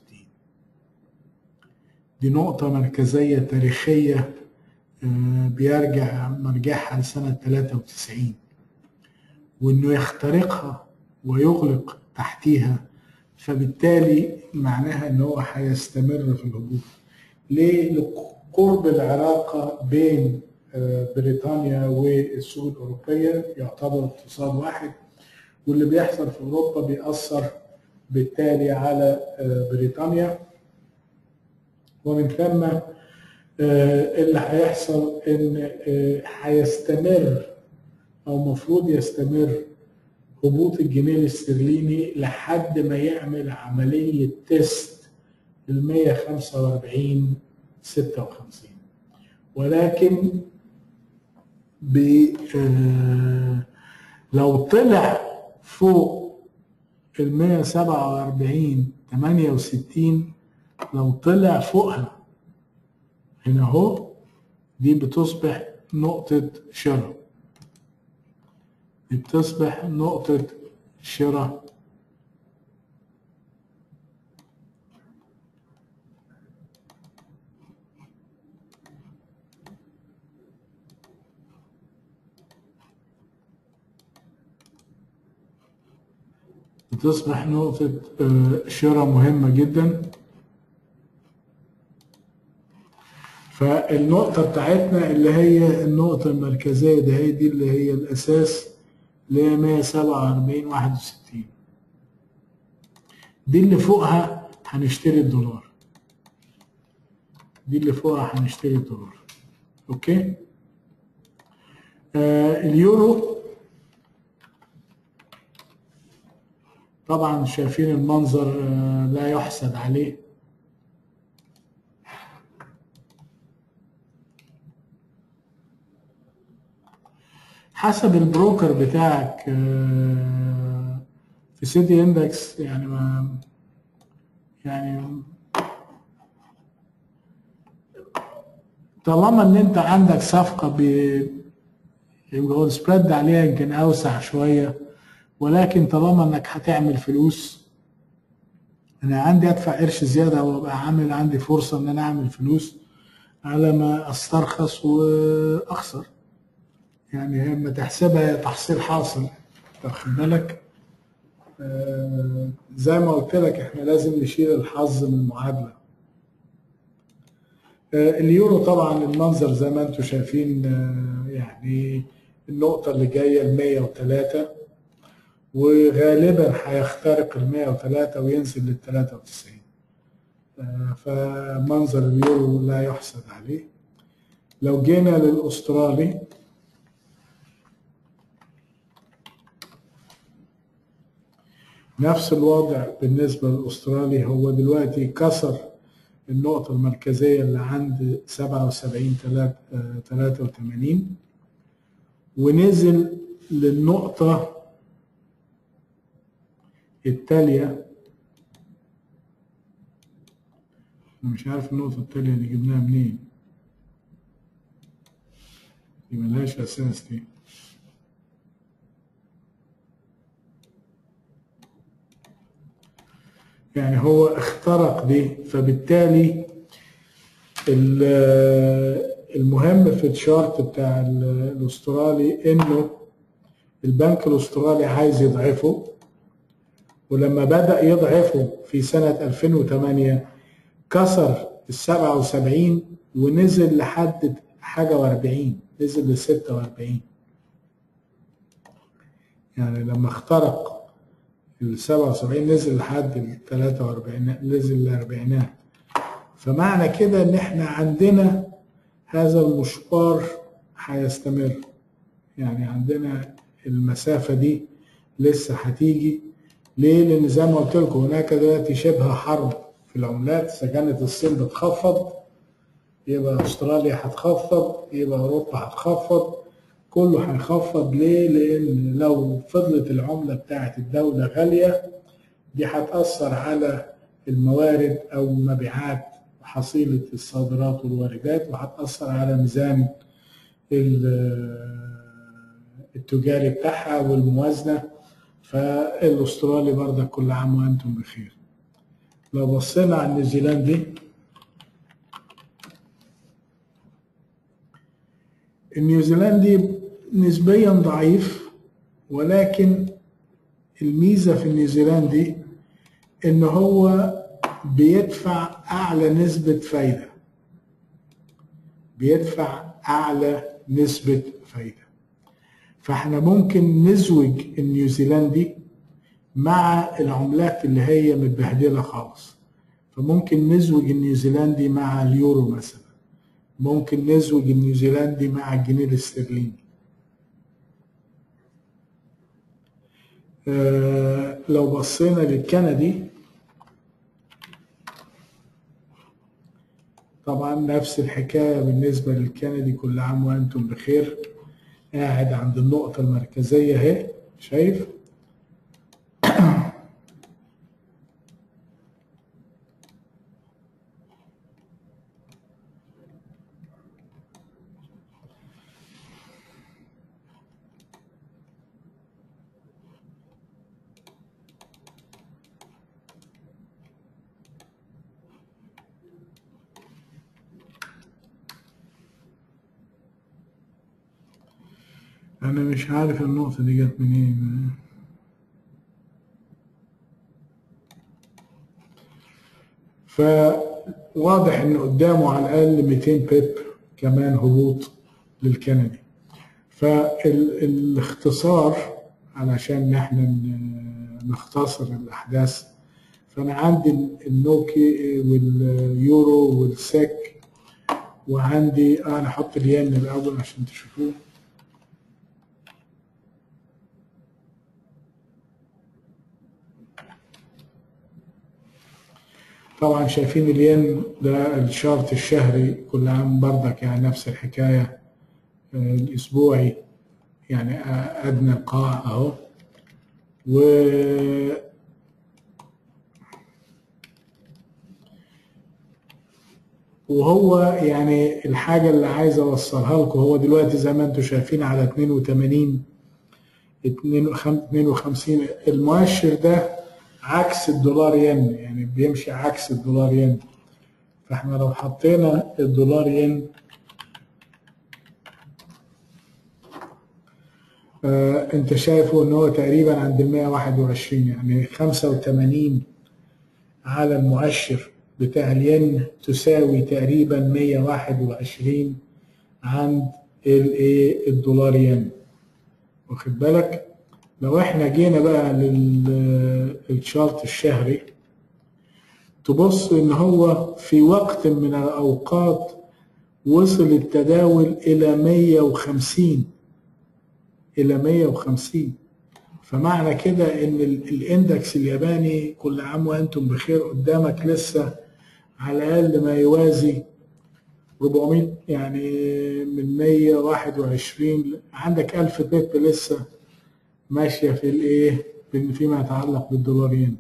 دي نقطة مركزية تاريخية آه، بيرجع مرجعها لسنة 93 وإنه يخترقها ويغلق تحتيها فبالتالي معناها إن هو هيستمر في الهبوط ليه؟ لقرب العلاقة بين آه، بريطانيا والسوق الأوروبية يعتبر اقتصاد واحد واللي بيحصل في أوروبا بيأثر بالتالي على آه، بريطانيا ومن ثم آه، اللي هيحصل ان آه، هيستمر او المفروض يستمر هبوط الجنيه الاسترليني لحد ما يعمل عمليه تيست ال 145 56 ولكن ب آه، لو طلع فوق ال 147 68 لو طلع فوقها هنا اهو دي بتصبح نقطة شراء دي بتصبح نقطة شراء بتصبح نقطة آه، شراء مهمة جدا فالنقطة بتاعتنا اللي هي النقطة المركزية ده هي دي اللي هي الأساس اللي هي 147 61 دي اللي فوقها هنشتري الدولار دي اللي فوقها هنشتري الدولار اوكي آه اليورو طبعا شايفين المنظر آه لا يحسد عليه حسب البروكر بتاعك آه، في سيتي اندكس يعني ما يعني طالما ان انت عندك صفقه ب يبقى هو السبريد عليها يمكن اوسع شويه ولكن طالما انك هتعمل فلوس انا عندي ادفع قرش زياده وابقى عامل عندي فرصه ان انا اعمل فلوس على ما استرخص واخسر يعني لما تحسبها تحصيل حاصل واخد بالك آه، زي ما قلت لك احنا لازم نشيل الحظ من المعادله آه، اليورو طبعا المنظر زي ما انتم شايفين آه، يعني النقطة اللي جاية ال 103 وغالبا هيخترق ال 103 وينزل لل 93 آه، فمنظر اليورو لا يحسد عليه لو جينا للأسترالي نفس الوضع بالنسبة للأسترالي هو دلوقتي كسر النقطة المركزية اللي عند 77 83 ونزل للنقطة التالية أنا مش عارف النقطة التالية اللي جبناها منين دي ملهاش أساس دي يعني هو اخترق دي فبالتالي ال- المهم في الشارت بتاع ال- الاسترالي انه البنك الاسترالي عايز يضعفه ولما بدأ يضعفه في سنة 2008 كسر ال 77 ونزل لحد حاجة و40 نزل ل 46 يعني لما اخترق ال 77 نزل لحد ال 43 نزل للاربعينات فمعنى كده ان احنا عندنا هذا المشوار هيستمر يعني عندنا المسافة دي لسه هتيجي ليه؟ لأن زي ما قلت لكم هناك دلوقتي شبه حرب في العملات إذا كانت الصين بتخفض يبقى أستراليا هتخفض يبقى أوروبا هتخفض كله هيخفض ليه؟ لأن لو فضلت العملة بتاعت الدولة غالية دي هتأثر على الموارد أو مبيعات حصيلة الصادرات والواردات وهتأثر على ميزان ال- التجاري بتاعها والموازنة فالأسترالي برضه كل عام وأنتم بخير لو بصينا على النيوزيلندي النيوزيلندي نسبيا ضعيف ولكن الميزة في النيوزيلندي إن هو بيدفع أعلى نسبة فايدة بيدفع أعلى نسبة فايدة فاحنا ممكن نزوج النيوزيلندي مع العملات اللي هي متبهدلة خالص فممكن نزوج النيوزيلندي مع اليورو مثلا ممكن نزوج النيوزيلندي مع الجنيه الاسترليني آه، لو بصينا للكندي طبعا نفس الحكاية بالنسبة للكندي كل عام وأنتم بخير قاعد عند النقطة المركزية اهي شايف أنا مش عارف النقطة دي جت منين واضح ان قدامه على الاقل 200 بيب كمان هبوط للكندي فالاختصار علشان احنا ن- نختصر الاحداث فانا عندي النوكي واليورو والسك وعندي انا احط الين الاول عشان تشوفوه طبعا شايفين الين ده الشارت الشهري كل عام برضك يعني نفس الحكاية آه، الأسبوعي يعني آه، أدنى القاع أهو و وهو يعني الحاجة اللي عايز أوصلها لكم هو دلوقتي زي ما أنتم شايفين على 82 52 المؤشر ده عكس الدولار ين يعني بيمشي عكس الدولار ين فاحنا لو حطينا الدولار ين آه انت شايفه ان هو تقريبا عند ال 121 يعني 85 على المؤشر بتاع الين تساوي تقريبا 121 عند الايه الدولار ين واخد بالك لو احنا جينا بقى للشارت الشهري تبص ان هو في وقت من الاوقات وصل التداول الى 150 الى 150 فمعنى كده ان ال- الاندكس الياباني كل عام وانتم بخير قدامك لسه على الاقل ما يوازي 400 يعني من 121 عندك 1000 بيب لسه ماشيه في الايه في- فيما يتعلق بالدولارين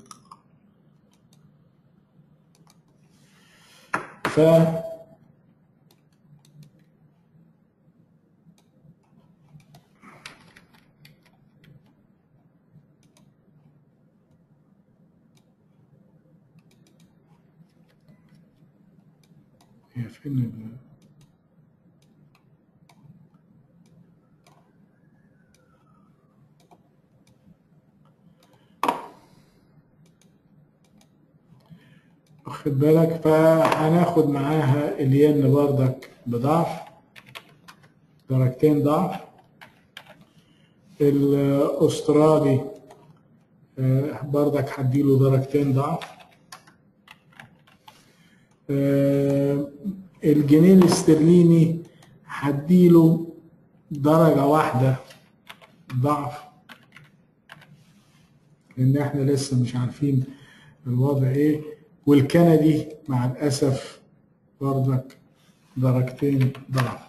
ف هي فين ال- واخد بالك فهناخد معاها الين بردك بضعف درجتين ضعف الاسترالي آه، بردك هديله درجتين ضعف آه، الجنيه الاسترليني هديله درجة واحدة ضعف لأن احنا لسه مش عارفين الوضع ايه والكندي مع الأسف برضك درجتين ضعف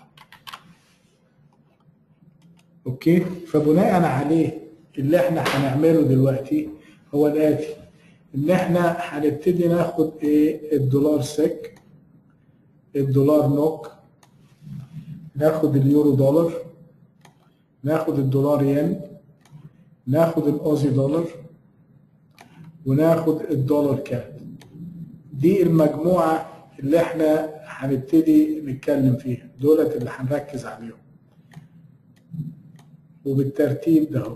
اوكي فبناء عليه اللي احنا هنعمله دلوقتي هو الاتي ان احنا هنبتدي ناخد ايه الدولار سك الدولار نوك ناخد اليورو دولار ناخد الدولار ين ناخد الاوزي دولار وناخد الدولار كات دي المجموعة اللي احنا هنبتدي نتكلم فيها دولت اللي هنركز عليهم وبالترتيب ده هو.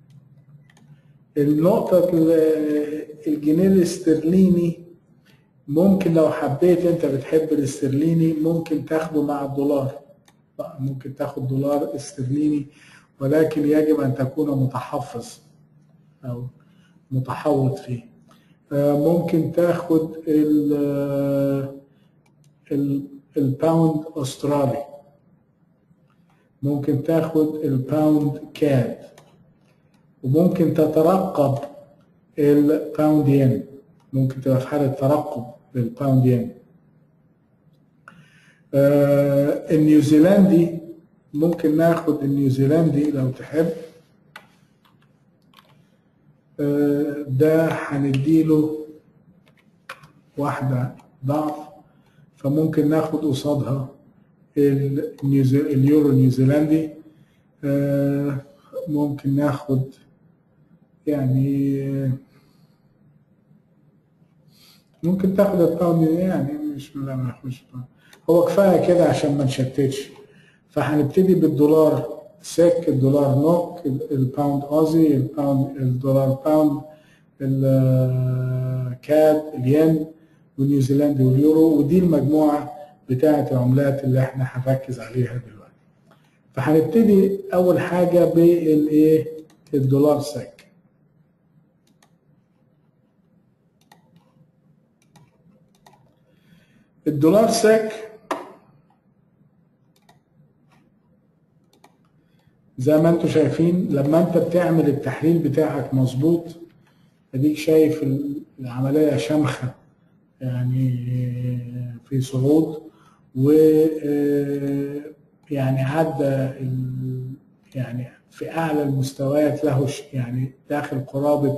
النقطة ال- الجنيه الاسترليني ممكن لو حبيت انت بتحب الاسترليني ممكن تاخده مع الدولار ممكن تاخد دولار استرليني ولكن يجب ان تكون متحفظ او متحوط فيه آه، ممكن تاخد ال- ال- الباوند استرالي ممكن تاخد الباوند كاد وممكن تترقب الباوند ين ممكن تبقى في حالة ترقب للباوند ين آه النيوزيلندي ممكن ناخد النيوزيلندي لو تحب آه ده هنديله واحدة ضعف فممكن ناخد قصادها النيوزي... اليورو النيوزيلندي آه ممكن ناخد يعني ممكن تاخد الباوند يعني مش لا ما ناخدش هو كفايه كده عشان ما نشتتش فهنبتدي بالدولار سك الدولار نوك الباوند اوزي الباوند الدولار باوند الكاد الين والنيوزيلندي واليورو ودي المجموعه بتاعه العملات اللي احنا هنركز عليها دلوقتي فهنبتدي اول حاجه بالايه الدولار سك الدولار سك زي ما انتم شايفين لما انت بتعمل التحليل بتاعك مظبوط اديك شايف العمليه شمخه يعني في صعود و يعني عدى يعني في اعلى المستويات له يعني داخل قرابه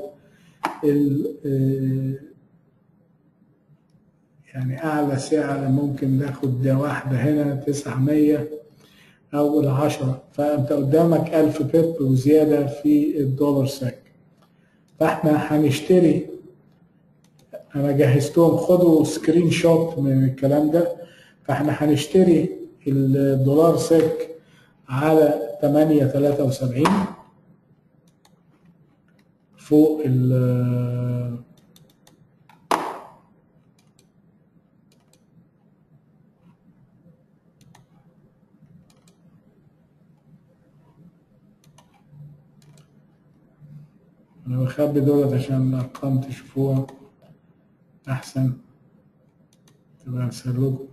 يعني اعلى سعر ممكن ناخد ده واحده هنا 900 او العشرة فانت قدامك 1000 بيب وزياده في الدولار ساك فاحنا هنشتري انا جهزتهم خدوا سكرين شوت من الكلام ده فاحنا هنشتري الدولار سك على 8 73 فوق ال انا بخبي دولت عشان الارقام تشوفوها احسن تبقى اسهل لكم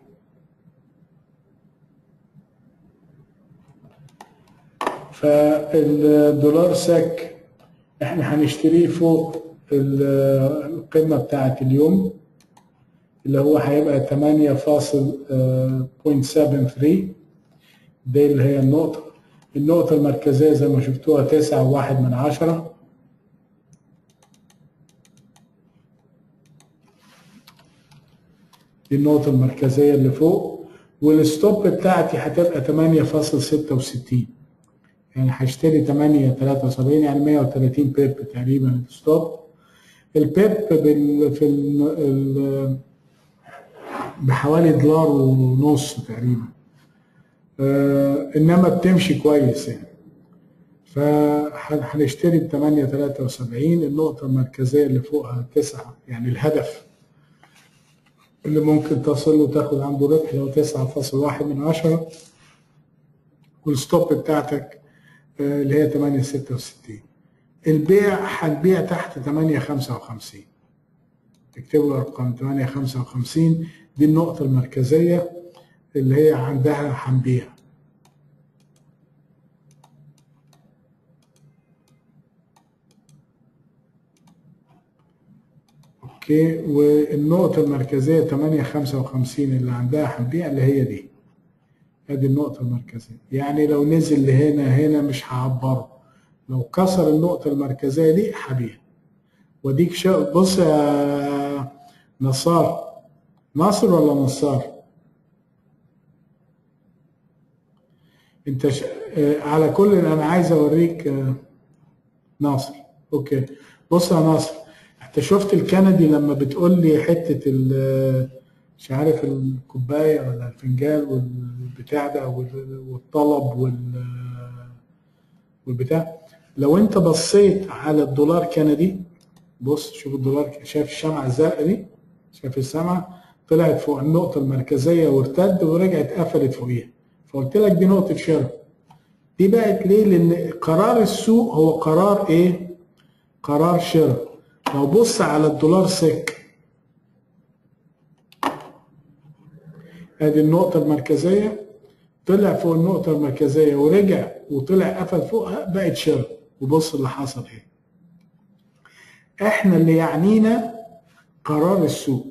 فالدولار سك احنا هنشتريه فوق القمه بتاعه اليوم اللي هو هيبقى 8.73 دي اللي هي النقطة النقطة المركزية زي ما شفتوها تسعة وواحد من عشرة دي النقطة المركزية اللي فوق والستوب بتاعتي هتبقى 8.66 يعني هشتري 8 73 يعني 130 بيب تقريبا الستوب البيب بال في ال ال بحوالي دولار ونص تقريبا آه انما بتمشي كويس يعني فهنشتري ب 8 73 النقطة المركزية اللي فوقها 9 يعني الهدف اللي ممكن تصل له تاخد عنده ربح لو 9.1 من عشرة والستوب بتاعتك اللي هي 8 66 البيع هنبيع تحت 8 55 اكتبوا الارقام 8 55 دي النقطة المركزية اللي هي عندها هنبيع اوكي والنقطة المركزية 8 55 اللي عندها هنبيع اللي هي دي ادي النقطة المركزية يعني لو نزل لهنا هنا مش هعبره لو كسر النقطة المركزية دي هبيع وديك شا... بص يا نصار ناصر ولا نصار انت ش... على كل انا عايز اوريك ناصر اوكي بص يا ناصر انت شفت الكندي لما بتقول لي حته ال مش عارف الكوبايه ولا الفنجان والبتاع ده والطلب وال والبتاع لو انت بصيت على الدولار كندي بص شوف الدولار شايف الشمعة الزرقاء دي شايف السمعة طلعت فوق النقطة المركزية وارتد ورجعت قفلت فوقيها فقلت لك دي نقطة شراء دي بقت ليه؟ لأن قرار السوق هو قرار إيه؟ قرار شراء لو بص على الدولار سك ادي النقطة المركزية طلع فوق النقطة المركزية ورجع وطلع قفل فوقها بقت شراء وبص اللي حصل ايه احنا اللي يعنينا قرار السوق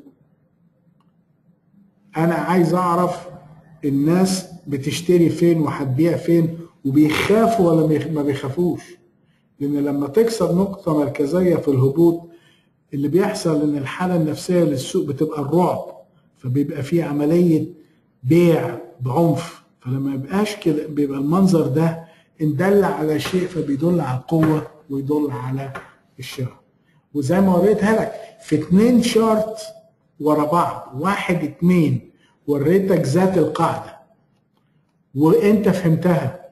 انا عايز اعرف الناس بتشتري فين وهتبيع فين وبيخافوا ولا ما بيخافوش لان لما تكسر نقطة مركزية في الهبوط اللي بيحصل ان الحالة النفسية للسوق بتبقى الرعب فبيبقى في عملية بيع بعنف فلما يبقاش كده بيبقى المنظر ده ان دل على شيء فبيدل على القوة ويدل على الشراء وزي ما وريتها لك في اتنين شارت ورا بعض واحد اتنين وريتك ذات القاعدة وانت فهمتها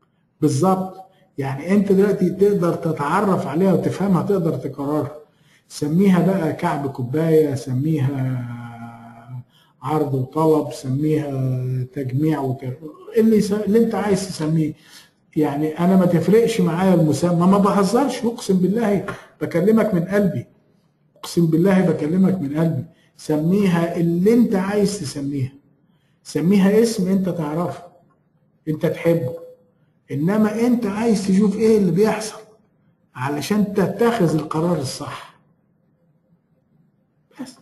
بالظبط يعني انت دلوقتي تقدر تتعرف عليها وتفهمها تقدر تكررها سميها بقى كعب كوبايه سميها عرض وطلب سميها تجميع وت... اللي س... اللي انت عايز تسميه يعني انا ما تفرقش معايا المسمى ما بهزرش اقسم بالله بكلمك من قلبي اقسم بالله بكلمك من قلبي سميها اللي انت عايز تسميها سميها اسم انت تعرفه انت تحبه انما انت عايز تشوف ايه اللي بيحصل علشان تتخذ القرار الصح بس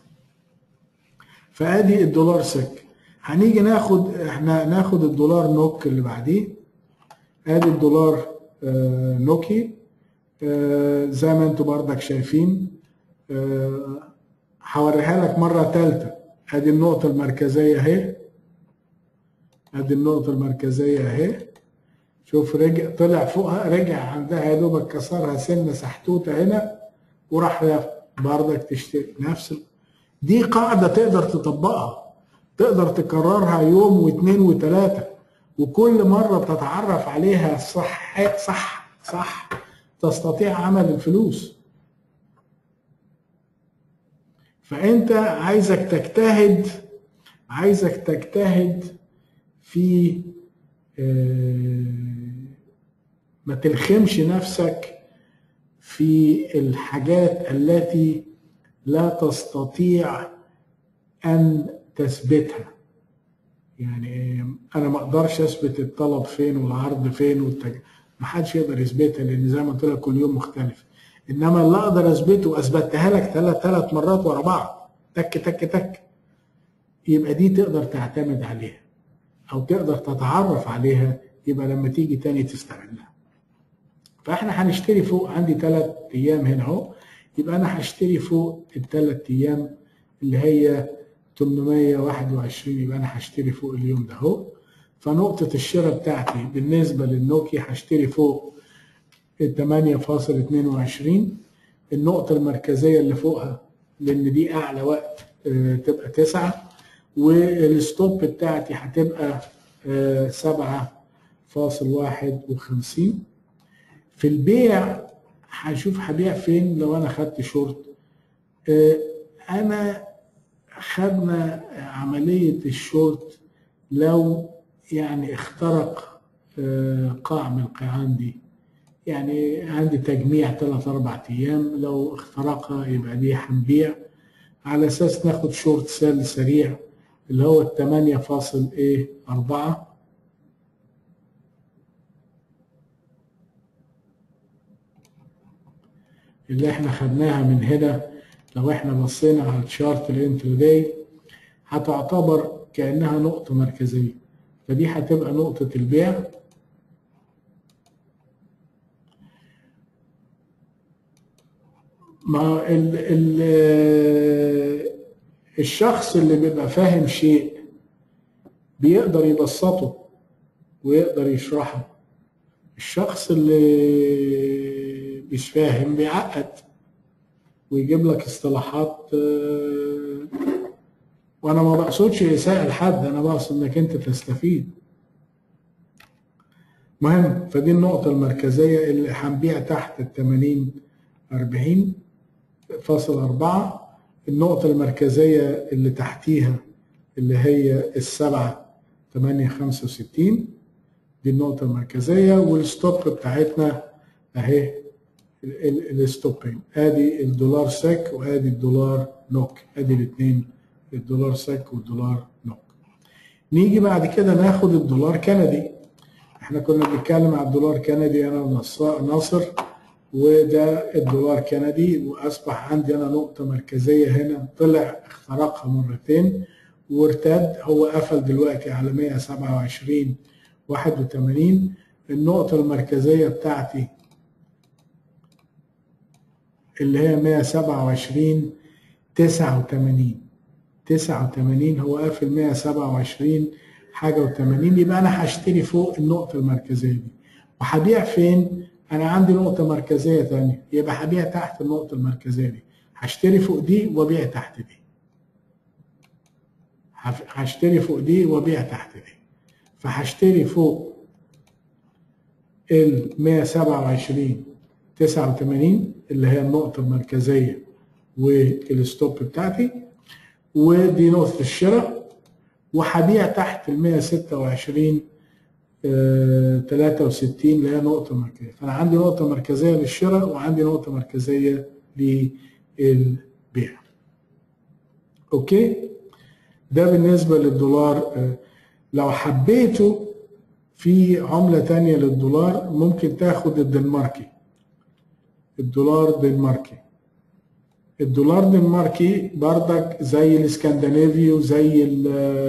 فادي الدولار سك هنيجي ناخد احنا ناخد الدولار نوك اللي بعديه ادي الدولار آه نوكي آه زي ما انتم بردك شايفين آه هوريها لك مره ثالثه ادي النقطه المركزيه اهي ادي النقطه المركزيه اهي شوف رجع طلع فوقها رجع عندها يا دوبك كسرها سنه سحتوته هنا وراح بردك تشتري نفس دي قاعده تقدر تطبقها تقدر تكررها يوم واثنين وثلاثه وكل مره بتتعرف عليها صح صح صح تستطيع عمل الفلوس فانت عايزك تجتهد عايزك تجتهد في ما تلخمش نفسك في الحاجات التي لا تستطيع ان تثبتها يعني انا ما اقدرش اثبت الطلب فين والعرض فين والتج... ما حدش يقدر يثبتها لان زي ما قلت لك كل يوم مختلف انما اللي اقدر اثبته اثبتها لك ثلاث ثلاث مرات ورا بعض تك تك تك يبقى دي تقدر تعتمد عليها او تقدر تتعرف عليها يبقى لما تيجي تاني تستغلها فاحنا هنشتري فوق عندي ثلاث ايام هنا اهو يبقى انا هشتري فوق الثلاث ايام اللي هي 821 يبقى انا هشتري فوق اليوم ده اهو فنقطة الشراء بتاعتي بالنسبة للنوكي هشتري فوق ال 8.22 النقطة المركزية اللي فوقها لأن دي أعلى وقت تبقى 9 والستوب بتاعتي هتبقى سبعة فاصل واحد وخمسين في البيع هشوف هبيع فين لو انا خدت شورت انا خدنا عملية الشورت لو يعني اخترق قاع من القيعان دي يعني عندي تجميع ثلاث اربع ايام لو اخترقها يبقى دي هنبيع على اساس ناخد شورت سيل سريع اللي هو الثمانية فاصل ايه أربعة اللي احنا خدناها من هنا لو احنا بصينا على الشارت الانتروداي هتعتبر كأنها نقطة مركزية فدي هتبقى نقطة البيع ما ال ال الشخص اللي بيبقى فاهم شيء بيقدر يبسطه ويقدر يشرحه الشخص اللي مش فاهم بيعقد ويجيب لك اصطلاحات وانا ما بقصدش اساءة لحد انا بقصد انك انت تستفيد مهم فدي النقطة المركزية اللي هنبيع تحت ال 80 40 فاصل أربعة النقطة المركزية اللي تحتيها اللي هي السبعة تمانية خمسة وستين دي النقطة المركزية والستوب بتاعتنا أهي الستوبين ادي الدولار سك وادي الدولار نوك ادي الاثنين الدولار سك والدولار نوك نيجي بعد كده ناخد الدولار كندي احنا كنا بنتكلم على الدولار كندي انا وناصر وده الدولار كندي واصبح عندي انا نقطة مركزية هنا طلع اخترقها مرتين وارتد هو قفل دلوقتي على 127 81 النقطة المركزية بتاعتي اللي هي 127 89 89 هو قافل 127 حاجة و80 يبقى أنا هشتري فوق النقطة المركزية دي وهبيع فين؟ أنا عندي نقطة مركزية تانية يبقى هبيع تحت النقطة المركزية دي هشتري فوق دي وبيع تحت دي هشتري فوق دي وبيع تحت دي فهشتري فوق ال 127 89 اللي هي النقطة المركزية والستوب بتاعتي ودي نقطة الشراء وهبيع تحت ال 126 آه، 63 اللي هي نقطة مركزية فأنا عندي نقطة مركزية للشراء وعندي نقطة مركزية للبيع أوكي ده بالنسبة للدولار آه، لو حبيته في عملة تانية للدولار ممكن تاخد الدنماركي الدولار دنماركي الدولار دنماركي بردك زي الاسكندنافي وزي ال-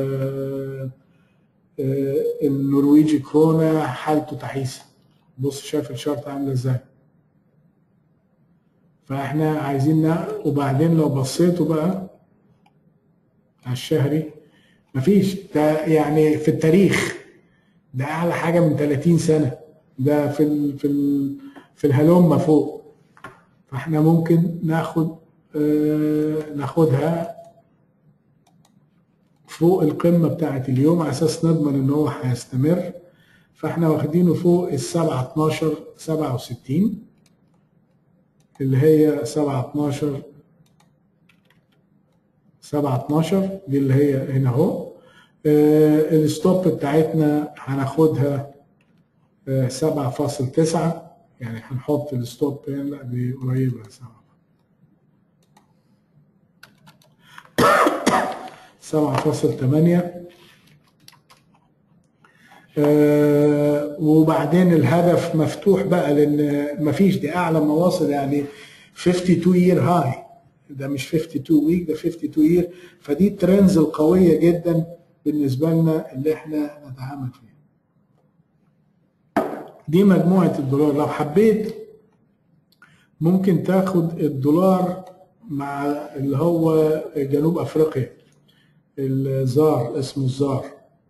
آه، النرويجي كرونا حالته تعيسة بص شايف الشرط عاملة ازاي فاحنا عايزين نا- وبعدين لو بصيتوا بقى على الشهري مفيش ده يعني في التاريخ ده اعلى حاجه من 30 سنه ده في ال في ال في الهلومه فوق فاحنا ممكن ناخد آه ناخدها فوق القمه بتاعت اليوم على اساس نضمن ان هو هيستمر فاحنا واخدينه فوق السبعة 12 67 اللي هي 7 12 7 12 دي اللي هي هنا اهو آه، الستوب بتاعتنا هناخدها آه، 7.9 يعني هنحط الستوب هنا لا دي قريبة 7 7.8 آه، وبعدين الهدف مفتوح بقى لان مفيش دي اعلى مواصل يعني 52 year high ده مش 52 ويك ده 52 year فدي الترندز القويه جدا بالنسبه لنا اللي احنا نتعامل فيها دي مجموعه الدولار لو حبيت ممكن تاخد الدولار مع اللي هو جنوب افريقيا الزار اسمه الزار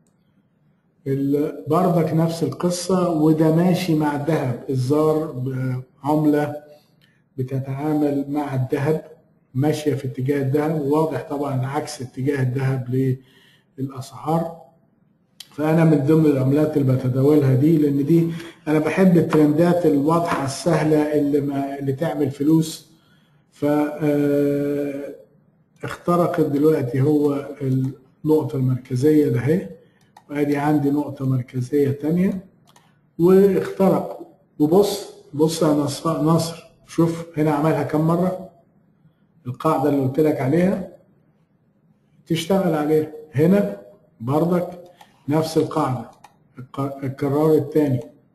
ال- برضك نفس القصة وده ماشي مع الذهب الزار عملة بتتعامل مع الذهب ماشية في اتجاه الذهب وواضح طبعا عكس اتجاه الذهب للأسعار فأنا من ضمن العملات اللي بتداولها دي لأن دي أنا بحب الترندات الواضحة السهلة اللي, ما اللي تعمل فلوس ف آه، اخترقت دلوقتي هو النقطة المركزية ده اهي وادي عندي نقطة مركزية تانية واخترق وبص بص يا نص- نصر شوف هنا عملها كم مرة القاعدة اللي قلت لك عليها تشتغل عليها هنا برضك نفس القاعدة الق- القرار الثاني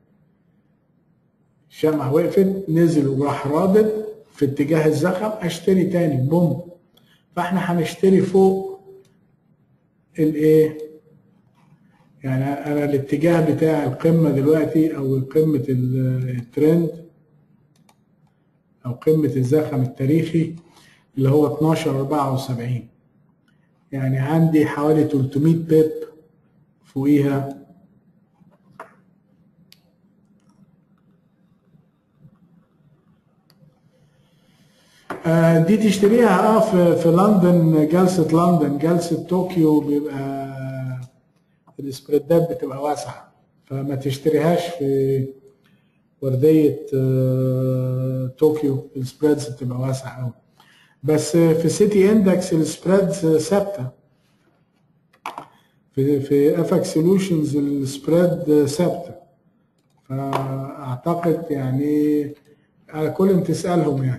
الشمعة وقفت نزل وراح رادد في اتجاه الزخم اشتري تاني بوم فاحنا هنشتري فوق الايه يعني انا الاتجاه بتاع القمه دلوقتي او قمه ال- الترند او قمه الزخم التاريخي اللي هو 12 74 يعني عندي حوالي 300 بيب فوقيها آه، دي تشتريها اه في في لندن جلسه لندن جلسه طوكيو بيبقى السبريدات بتبقى واسعه فما تشتريهاش في ورديه آه، طوكيو السبريدز بتبقى واسعه قوي بس في سيتي اندكس السبريدز ثابته في في افاك سولوشنز السبريد ثابته فاعتقد يعني على كل تسالهم يعني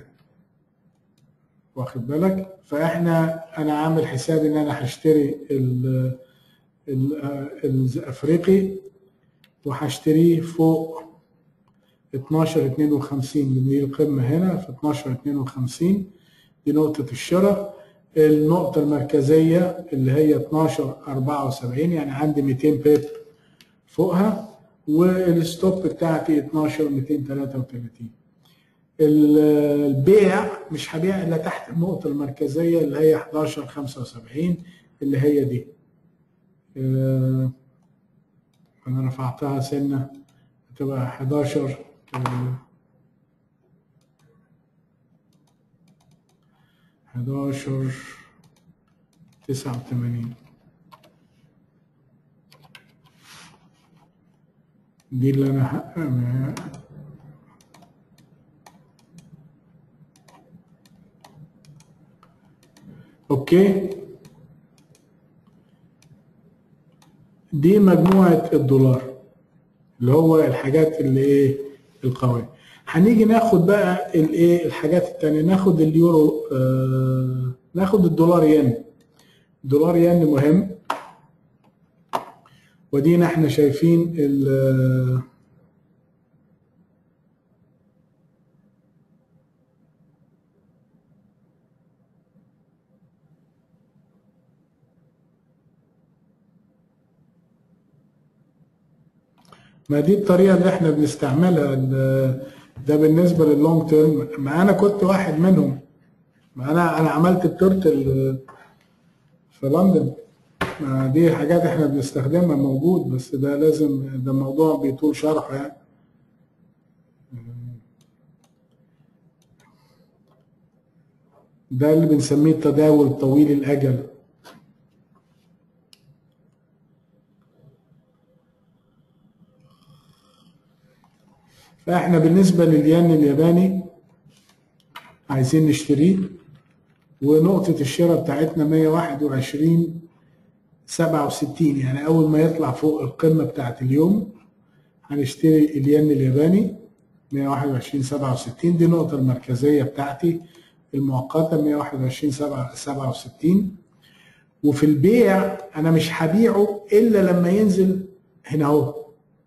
واخد بالك فاحنا انا عامل حساب ان انا هشتري ال ال- الافريقي وهشتريه فوق 12 52 دي القمه هنا في 12 52 دي نقطه الشراء النقطه المركزيه اللي هي 12 74 يعني عندي 200 بيب فوقها والستوب بتاعتي 12 233 ال- البيع مش هبيع الا تحت النقطة المركزية اللي هي 11 75 اللي هي دي آه، انا رفعتها سنة هتبقى 11 آه، 11 89 دي اللي انا ه- اوكي دي مجموعة الدولار اللي هو الحاجات اللي ايه القوية هنيجي ناخد بقى الايه الحاجات التانية ناخد اليورو آه ناخد الدولار ين دولار ين مهم ودينا احنا شايفين ال ما دي الطريقة اللي احنا بنستعملها ال- ده بالنسبة لللونج تيرم ما انا كنت واحد منهم ما انا انا عملت التورتل في لندن ما دي حاجات احنا بنستخدمها موجود بس ده لازم ده موضوع بيطول شرحه يعني ده اللي بنسميه التداول طويل الأجل فاحنا بالنسبة للين الياباني عايزين نشتريه ونقطة الشراء بتاعتنا 121 67 يعني أول ما يطلع فوق القمة بتاعت اليوم هنشتري الين الياباني 121 67 دي النقطة المركزية بتاعتي المؤقتة 121 67 وفي البيع أنا مش هبيعه إلا لما ينزل هنا أهو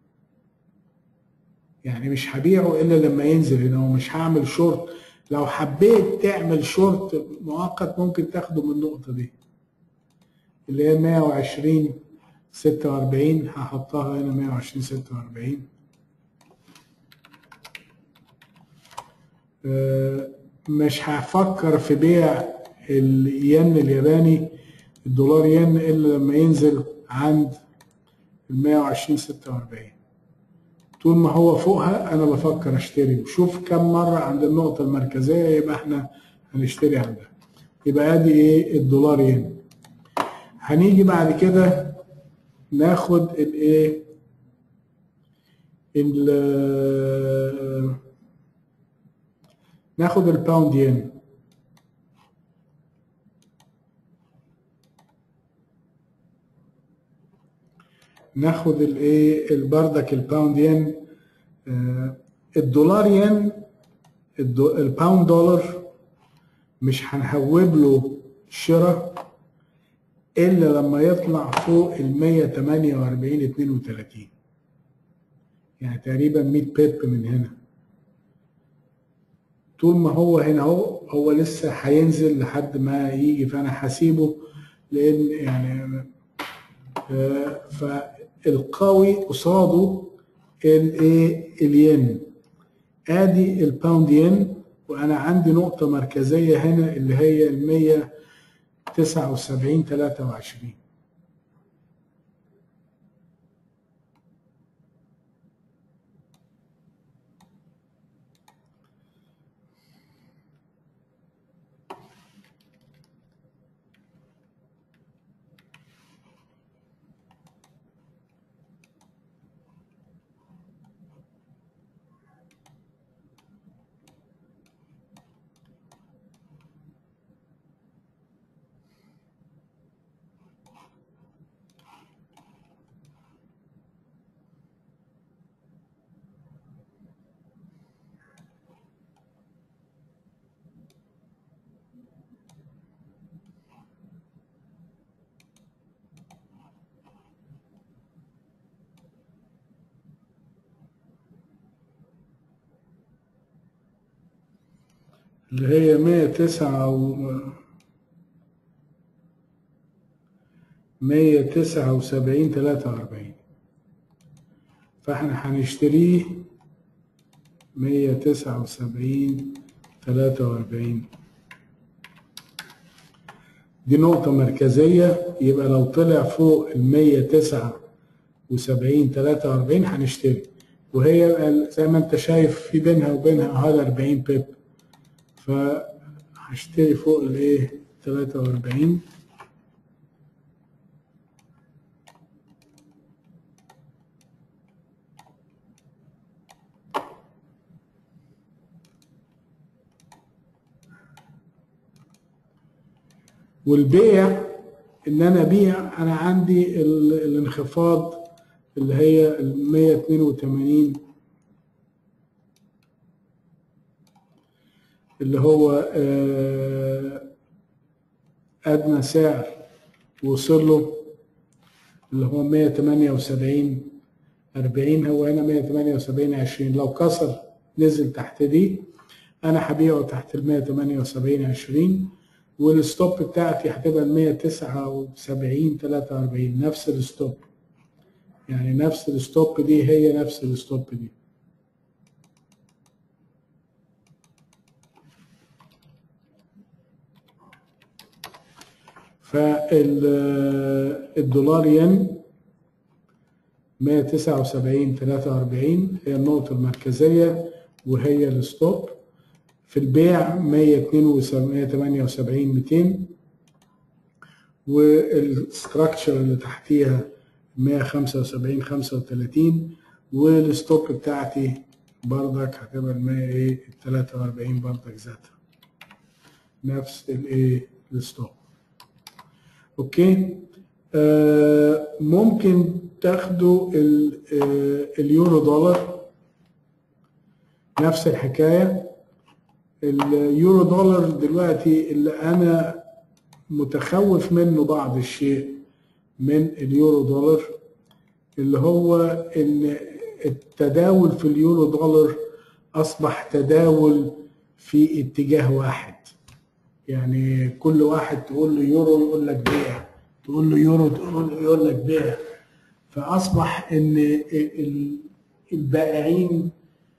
يعني مش هبيعه إلا لما ينزل هنا أهو مش هعمل شورت لو حبيت تعمل شورت مؤقت ممكن تاخده من النقطة دي اللي هي 120 46 هحطها هنا 120 46 آه، مش هفكر في بيع الين الياباني الدولار ين الا لما ينزل عند ال 120 46 طول ما هو فوقها انا بفكر اشتري وشوف كم مره عند النقطه المركزيه يبقى احنا هنشتري عندها يبقى ادي ايه الدولار ين هنيجي بعد كده ناخد الايه ال- ناخد الباوند ين ناخد الايه البردك الباوند ين آه، الدولار ين الدو- الباوند دولار مش هنهوب له شراء الا لما يطلع فوق ال 148 32 يعني تقريبا 100 بيب من هنا طول ما هو هنا اهو هو لسه هينزل لحد ما يجي فانا هسيبه لان يعني آه، فالقوي قصاده الايه الين ادي الباوند ين وانا عندي نقطه مركزيه هنا اللي هي ال 179 23 اللي هي 109 و 179 43 فاحنا هنشتريه 179 43 دي نقطة مركزية يبقى لو طلع فوق ال 179 43 هنشتري وهي زي ما انت شايف في بينها وبينها هذا 40 بيب فهشتري فوق الايه 43 والبيع ان انا ابيع انا عندي ال- الانخفاض اللي هي ال 182 اللي هو آه، ادنى سعر وصل له اللي هو 178 40 هو هنا 178 20 لو كسر نزل تحت دي انا هبيعه تحت ال 178 20 والستوب بتاعتي هتبقى ال 179 43 نفس الستوب يعني نفس الستوب دي هي نفس الستوب دي فالدولار ين 179 43 هي النقطة المركزية وهي الستوب في البيع 178 200 والستراكشر اللي تحتيها 175 35 والستوب بتاعتي بردك هتبقى ال 100 ايه 43 بردك ذاتها نفس الايه الستوب اوكي آه ممكن تاخدوا ال- آه، اليورو دولار نفس الحكايه اليورو دولار دلوقتي اللي انا متخوف منه بعض الشيء من اليورو دولار اللي هو ان التداول في اليورو دولار اصبح تداول في اتجاه واحد يعني كل واحد تقول له يورو يقول لك بيع تقول له يورو تقول له يقول لك بيع فاصبح ان ال- البائعين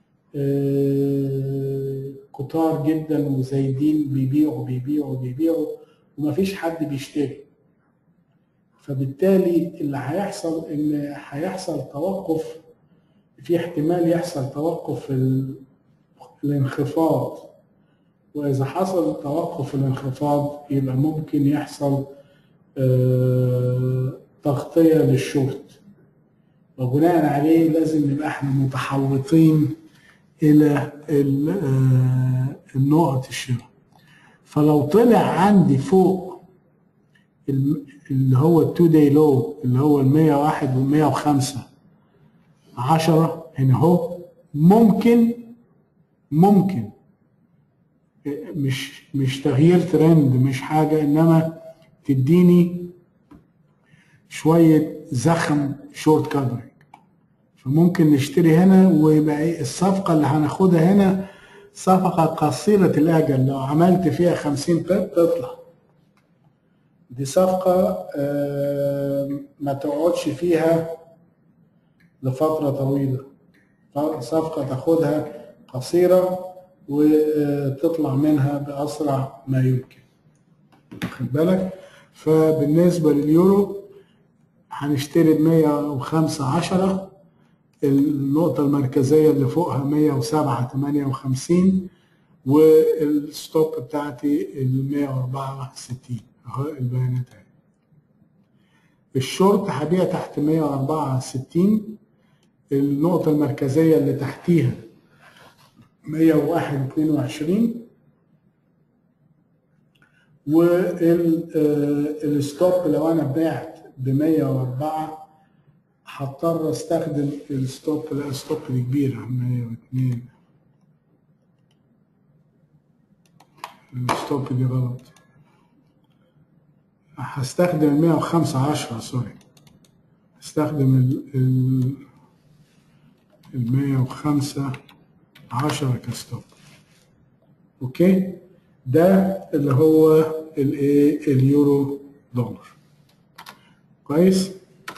آه، كتار جدا وزايدين بيبيعوا بيبيعوا بيبيعوا ومفيش حد بيشتري فبالتالي اللي هيحصل ان هيحصل توقف في احتمال يحصل توقف في ال- الانخفاض واذا حصل توقف الانخفاض يبقى ممكن يحصل آه، تغطية للشورت وبناء عليه لازم نبقى احنا متحوطين الى ال- آه، النقط الشراء فلو طلع عندي فوق الم- اللي هو التو داي لو اللي هو ال 101 وال 105 10 هنا اهو ممكن ممكن مش مش تغيير ترند مش حاجه انما تديني شويه زخم شورت كفرنج فممكن نشتري هنا ويبقى ايه الصفقه اللي هناخدها هنا صفقه قصيره الاجل لو عملت فيها 50 بيب تطلع دي صفقه آه، ما تقعدش فيها لفتره طويله صفقه تاخدها قصيره وتطلع منها باسرع ما يمكن واخد بالك فبالنسبه لليورو هنشتري ب 105 10 النقطة المركزية اللي فوقها 107 58 والستوب بتاعتي ال 164 اهو البيانات اهي الشورت هبيع تحت 164 النقطة المركزية اللي تحتيها 101 22 والستوب لو انا بعت ب 104 هضطر استخدم الستوب لا الستوب دي كبيرة 102 الستوب دي غلط هستخدم ال 105 10 سوري هستخدم ال ال ال 105 10 كستوب اوكي ده اللي هو الايه اليورو دولار كويس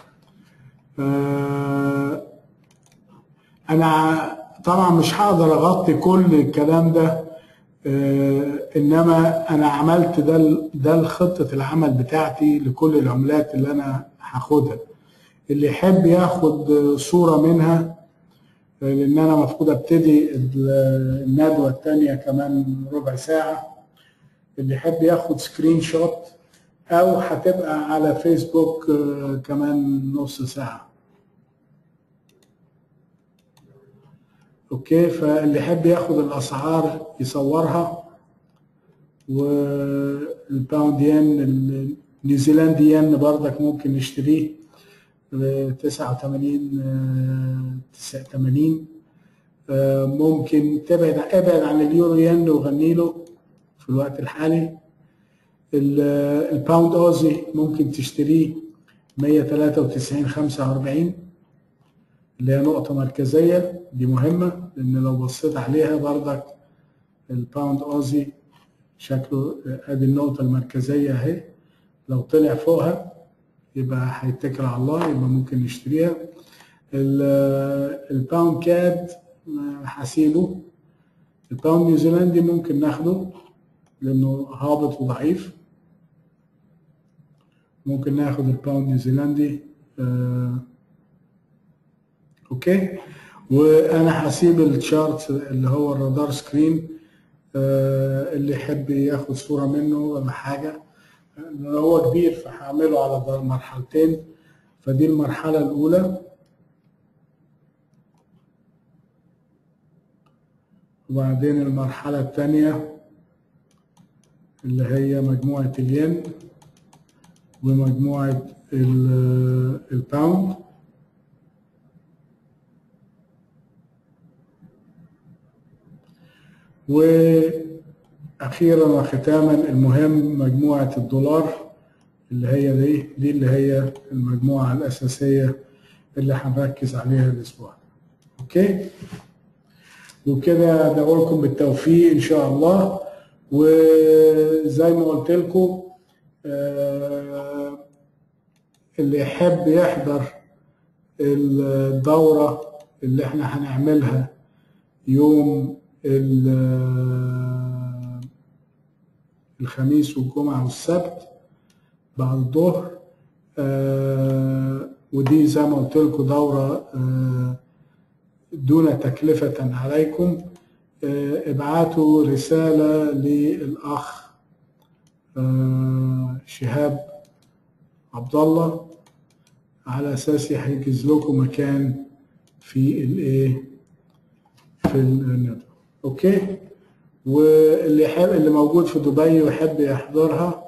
آه انا طبعا مش هقدر اغطي كل الكلام ده آه انما انا عملت ده ده خطه العمل بتاعتي لكل العملات اللي انا هاخدها اللي يحب ياخد صوره منها لان انا المفروض ابتدي الندوه الثانيه كمان ربع ساعه اللي يحب ياخد سكرين شوت او هتبقى على فيسبوك آه، كمان نص ساعه اوكي فاللي يحب ياخد الاسعار يصورها والباوند ين النيوزيلندي ين برضك ممكن نشتريه ب 89 89 ممكن تبعد ابعد عن اليورو ين وغني له في الوقت الحالي الباوند اوزي ممكن تشتريه 193 45 اللي هي نقطة مركزية دي مهمة لأن لو بصيت عليها برضك الباوند اوزي شكله ادي النقطة المركزية اهي لو طلع فوقها يبقى هيتكل على الله يبقى ممكن نشتريها الباوند كاد هسيبه الباوند نيوزيلندي ممكن ناخده لانه هابط وضعيف ممكن ناخد الباوند نيوزيلندي آه اوكي وانا هسيب الشارت اللي هو الرادار سكرين آه اللي يحب ياخد صوره منه ولا حاجه هو كبير فهعمله على مرحلتين فدي المرحله الاولى وبعدين المرحله الثانيه اللي هي مجموعه الين ومجموعه الباوند واخيرا وختاما المهم مجموعه الدولار اللي هي دي دي اللي هي المجموعه الاساسيه اللي هنركز عليها الاسبوع ده اوكي وكده ادعو لكم بالتوفيق ان شاء الله وزي ما قلت لكم آه اللي يحب يحضر الدوره اللي احنا هنعملها يوم الخميس والجمعة والسبت بعد الظهر آه ودي زي ما قلت لكم دورة آه دون تكلفة عليكم آه ابعتوا رسالة للأخ شهاب عبد الله على أساس يحجز لكم مكان في الإيه في الندوة اوكي واللي يحب اللي موجود في دبي ويحب يحضرها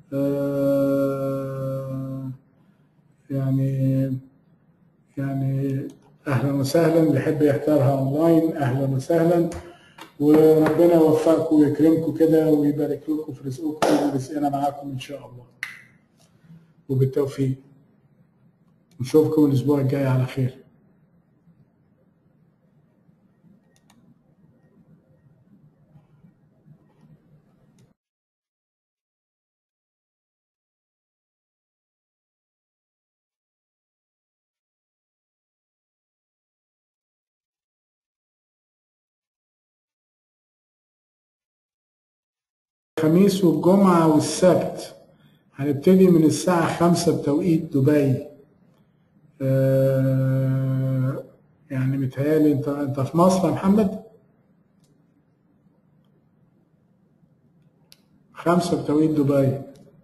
آه يعني يعني اهلا وسهلا اللي يحب يحضرها اونلاين اهلا وسهلا وربنا يوفقكم ويكرمكم كده ويبارك لكم في رزقكم ورزقنا معاكم ان شاء الله وبالتوفيق نشوفكم الاسبوع الجاي على خير الخميس والجمعة والسبت هنبتدي من الساعة خمسة بتوقيت دبي آه يعني متهيألي انت انت في مصر يا محمد؟ خمسة بتوقيت دبي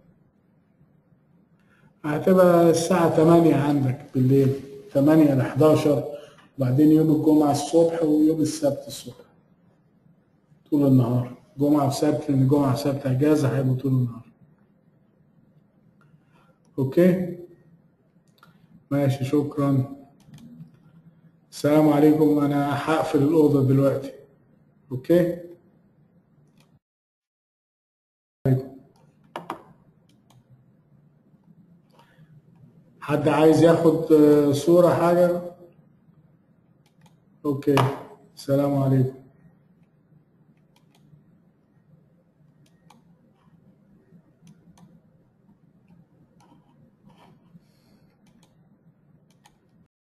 هتبقى الساعة تمانية عندك بالليل تمانية لحداشر وبعدين يوم الجمعة الصبح ويوم السبت الصبح طول النهار جمعة وسبت لأن جمعة وسبت أجازة هيبقوا طول النهار. أوكي؟ ماشي شكرا. السلام عليكم أنا هقفل الأوضة دلوقتي. أوكي؟ عليكم. حد عايز ياخد صورة حاجة؟ أوكي. السلام عليكم.